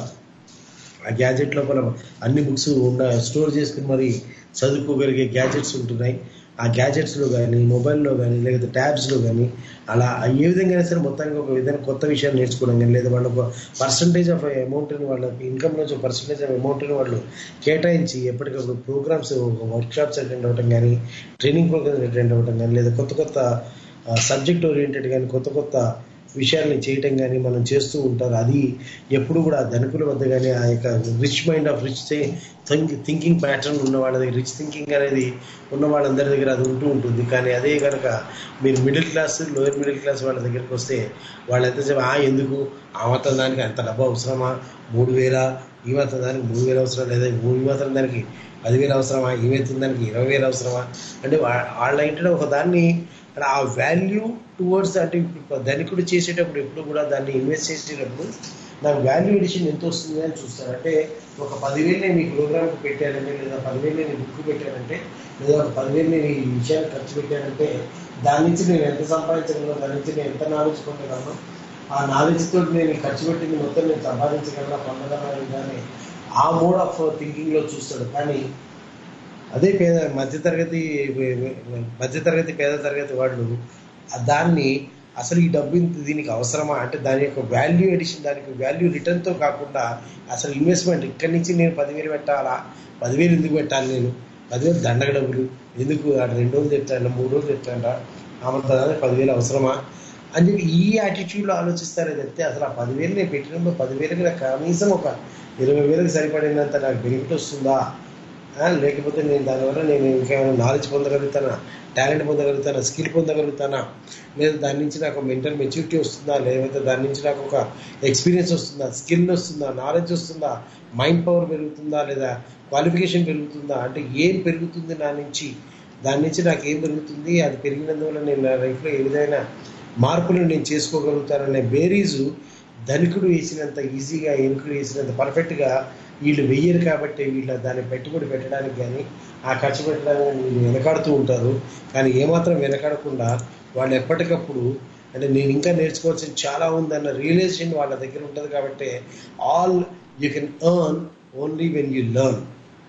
ఆ గ్యాజెట్ లోపల అన్ని బుక్స్ ఉండ స్టోర్ చేసుకుని మరి చదువుకోగలిగే గ్యాజెట్స్ ఉంటున్నాయి ఆ గ్యాజెట్స్లో కానీ మొబైల్లో కానీ లేకపోతే ట్యాబ్స్లో కానీ అలా ఏ విధంగా అయినా సరే మొత్తానికి ఒక విధంగా కొత్త విషయాలు నేర్చుకోవడం కానీ లేదా వాళ్ళ ఒక పర్సంటేజ్ ఆఫ్ అమౌంట్ని వాళ్ళ ఇన్కమ్ నుంచి ఒక పర్సంటేజ్ ఆఫ్ అమౌంట్ని వాళ్ళు కేటాయించి ఎప్పటికప్పుడు ప్రోగ్రామ్స్ వర్క్ షాప్స్ అటెండ్ అవ్వడం కానీ ట్రైనింగ్ ప్రోగ్రామ్స్ అటెండ్ అవ్వడం కానీ లేదా కొత్త కొత్త సబ్జెక్ట్ ఓరియంటెడ్ కానీ కొత్త కొత్త విషయాల్ని చేయటం కానీ మనం చేస్తూ ఉంటారు అది ఎప్పుడు కూడా ధనికుల వద్ద కానీ ఆ యొక్క rich mind of rich thinking pattern ఉన్న వాళ్ళ దగ్గర రిచ్ థింకింగ్ అనేది ఉన్న వాళ్ళందరి దగ్గర అది ఉంటూ ఉంటుంది కానీ అదే కనుక మీరు middle class lower middle class వాళ్ళ దగ్గరికి వస్తే వాళ్ళు ఎంతసేపు ఆ ఎందుకు ఆ మాత్రం దానికి అంత డబ్బు అవసరమా మూడు వేల ఈ మాత్రం దానికి మూడు వేలు అవసరం లేదా ఈ మాత్రం దానికి పదివేలు అవసరమా ఈ మాత్రం దానికి ఇరవై వేలు అవసరమా అంటే వాళ్ళ ఏంటంటే ఒక దాన్ని ఆ వాల్యూ టువర్డ్స్ అంటే ఇప్పుడు ధనికుడు చేసేటప్పుడు ఎప్పుడు కూడా దాన్ని ఇన్వెస్ట్ చేసేటప్పుడు నాకు వాల్యూ ఎడిషన్ ఎంత వస్తుంది అని చూస్తారు అంటే ఒక పదివేలు నేను ఈ ప్రోగ్రామ్కి పెట్టానంటే లేదా పదివేలు నేను బుక్ పెట్టానంటే లేదా ఒక పదివేలు నేను ఈ విషయాన్ని ఖర్చు పెట్టానంటే దాని నుంచి నేను ఎంత సంపాదించగలను దాని నుంచి నేను ఎంత నాలెడ్జ్ పొందగలను ఆ నాలెడ్జ్ తోటి నేను ఖర్చు పెట్టింది మొత్తం నేను సంపాదించగలనా పొందగలను కానీ ఆ మోడ్ ఆఫ్ థింకింగ్లో చూస్తాడు కానీ అదే పేద మధ్యతరగతి మధ్యతరగతి పేద తరగతి వాళ్ళు దాన్ని అసలు ఈ డబ్బు ఇంత దీనికి అవసరమా అంటే దాని యొక్క వాల్యూ ఎడిషన్ దానికి వాల్యూ రిటర్న్తో కాకుండా అసలు ఇన్వెస్ట్మెంట్ ఇక్కడి నుంచి నేను పదివేలు పెట్టాలా పదివేలు ఎందుకు పెట్టాలి నేను పదివేలు దండగ డబ్బులు ఎందుకు అటు రెండు రోజులు తెచ్చాను మూడు రోజులు తెచ్చాను ఆమె పదివేలు అవసరమా అని చెప్పి ఈ యాటిట్యూడ్లో ఆలోచిస్తారే తప్పితే అసలు ఆ పదివేలు నేను పెట్టినప్పుడు పదివేలకి నాకు కనీసం ఒక ఇరవై వేలకు సరిపడినంత నాకు బెనిఫిట్ వస్తుందా లేకపోతే నేను దానివల్ల నేను ఇంకేమైనా నాలెడ్జ్ పొందగలుగుతానా టాలెంట్ పొందగలుగుతానా స్కిల్ పొందగలుగుతానా లేదా దాని నుంచి నాకు మెంటల్ మెచ్యూరిటీ వస్తుందా లేకపోతే దాని నుంచి నాకు ఒక ఎక్స్పీరియన్స్ వస్తుందా స్కిల్ వస్తుందా నాలెడ్జ్ వస్తుందా మైండ్ పవర్ పెరుగుతుందా లేదా క్వాలిఫికేషన్ పెరుగుతుందా అంటే ఏం పెరుగుతుంది నా నుంచి దాని నుంచి నాకు ఏం పెరుగుతుంది అది పెరిగినందువల్ల నేను నా లైఫ్లో ఏ విధమైన మార్పులు నేను చేసుకోగలుగుతాననే బేరీజు ధనికుడు వేసినంత ఈజీగా ఎనుకుడు వేసినంత పర్ఫెక్ట్గా వీళ్ళు వెయ్యరు కాబట్టి వీళ్ళ దాన్ని పెట్టుబడి పెట్టడానికి కానీ ఆ ఖర్చు పెట్టడానికి వీళ్ళు వెనకాడుతూ ఉంటారు కానీ ఏమాత్రం వెనకాడకుండా వాళ్ళు ఎప్పటికప్పుడు అంటే నేను ఇంకా నేర్చుకోవాల్సింది చాలా ఉందన్న రియలైజేషన్ వాళ్ళ దగ్గర ఉంటుంది కాబట్టి all you can earn only when you learn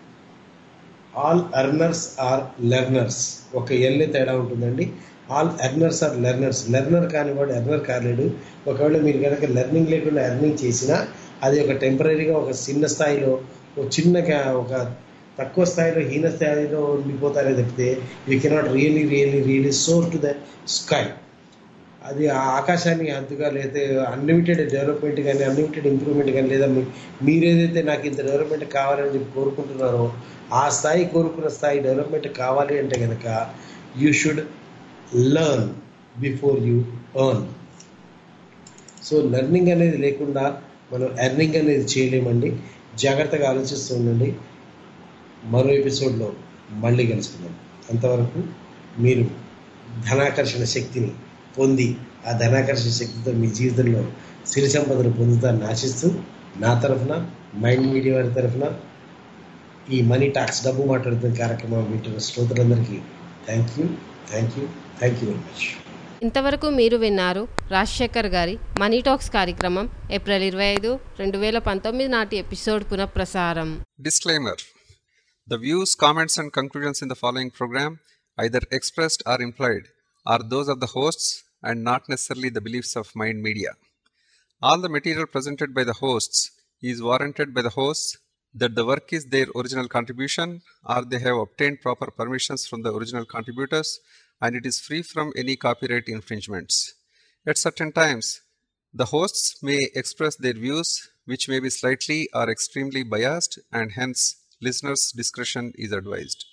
all earners are learners ఒక ఎల్లే తేడా ఉంటుందండి all earners are learners learner కానివాడు ఎర్నర్ కాలేడు ఒకవేళ మీరు కనుక లెర్నింగ్ లేకుండా ఎర్నింగ్ చేసినా అది ఒక టెంపరీగా ఒక చిన్న స్థాయిలో ఒక చిన్న ఒక తక్కువ స్థాయిలో హీన స్థాయిలో ఉండిపోతారే తప్పితే you cannot really really really soar to the sky అది ఆ ఆకాశాన్ని హద్దుగా లేదా అన్లిమిటెడ్ డెవలప్మెంట్ కానీ అన్లిమిటెడ్ ఇంప్రూవ్మెంట్ కానీ లేదా మీరు ఏదైతే నాకు ఇంత డెవలప్మెంట్ కావాలని చెప్పి కోరుకుంటున్నారో ఆ స్థాయి కోరుకున్న స్థాయి డెవలప్మెంట్ కావాలి అంటే కనుక you should learn before you earn so learning అనేది లేకుండా మనం ఎర్నింగ్ అనేది చేయలేమండి జాగ్రత్తగా ఆలోచిస్తూ ఉండండి మరో ఎపిసోడ్లో మళ్ళీ కలుసుకుందాం అంతవరకు మీరు ధనాకర్షణ శక్తిని పొంది ఆ ధనాకర్షణ శక్తితో మీ జీవితంలో సిరి సంపదను పొందుతారని ఆశిస్తూ నా తరఫున మైండ్ మీడియా వారి తరఫున ఈ మనీ టాక్స్ డబ్బు మాట్లాడుతున్న కార్యక్రమం వింటున్న శ్రోతలందరికీ thank you thank you thank you very much ఇంతవరకు మీరు విన్నారు రాజశేఖర్ గారి మనీ టాక్స్ కార్యక్రమం ఏప్రిల్ ఇరవై ఐదు రెండు వేల పంతొమ్మిది నాటి ఎపిసోడ్ పునఃప్రసారం Disclaimer The views, comments, and conclusions in the following program, either expressed or implied, are those of the hosts and not necessarily the beliefs of Mind Media. All the material presented by the hosts is warranted by the hosts that the work is their original contribution or they have obtained proper permissions from the original contributors and it is free from any copyright infringements. At certain times, the hosts may express their views, which may be slightly or extremely biased, and hence listeners' discretion is advised.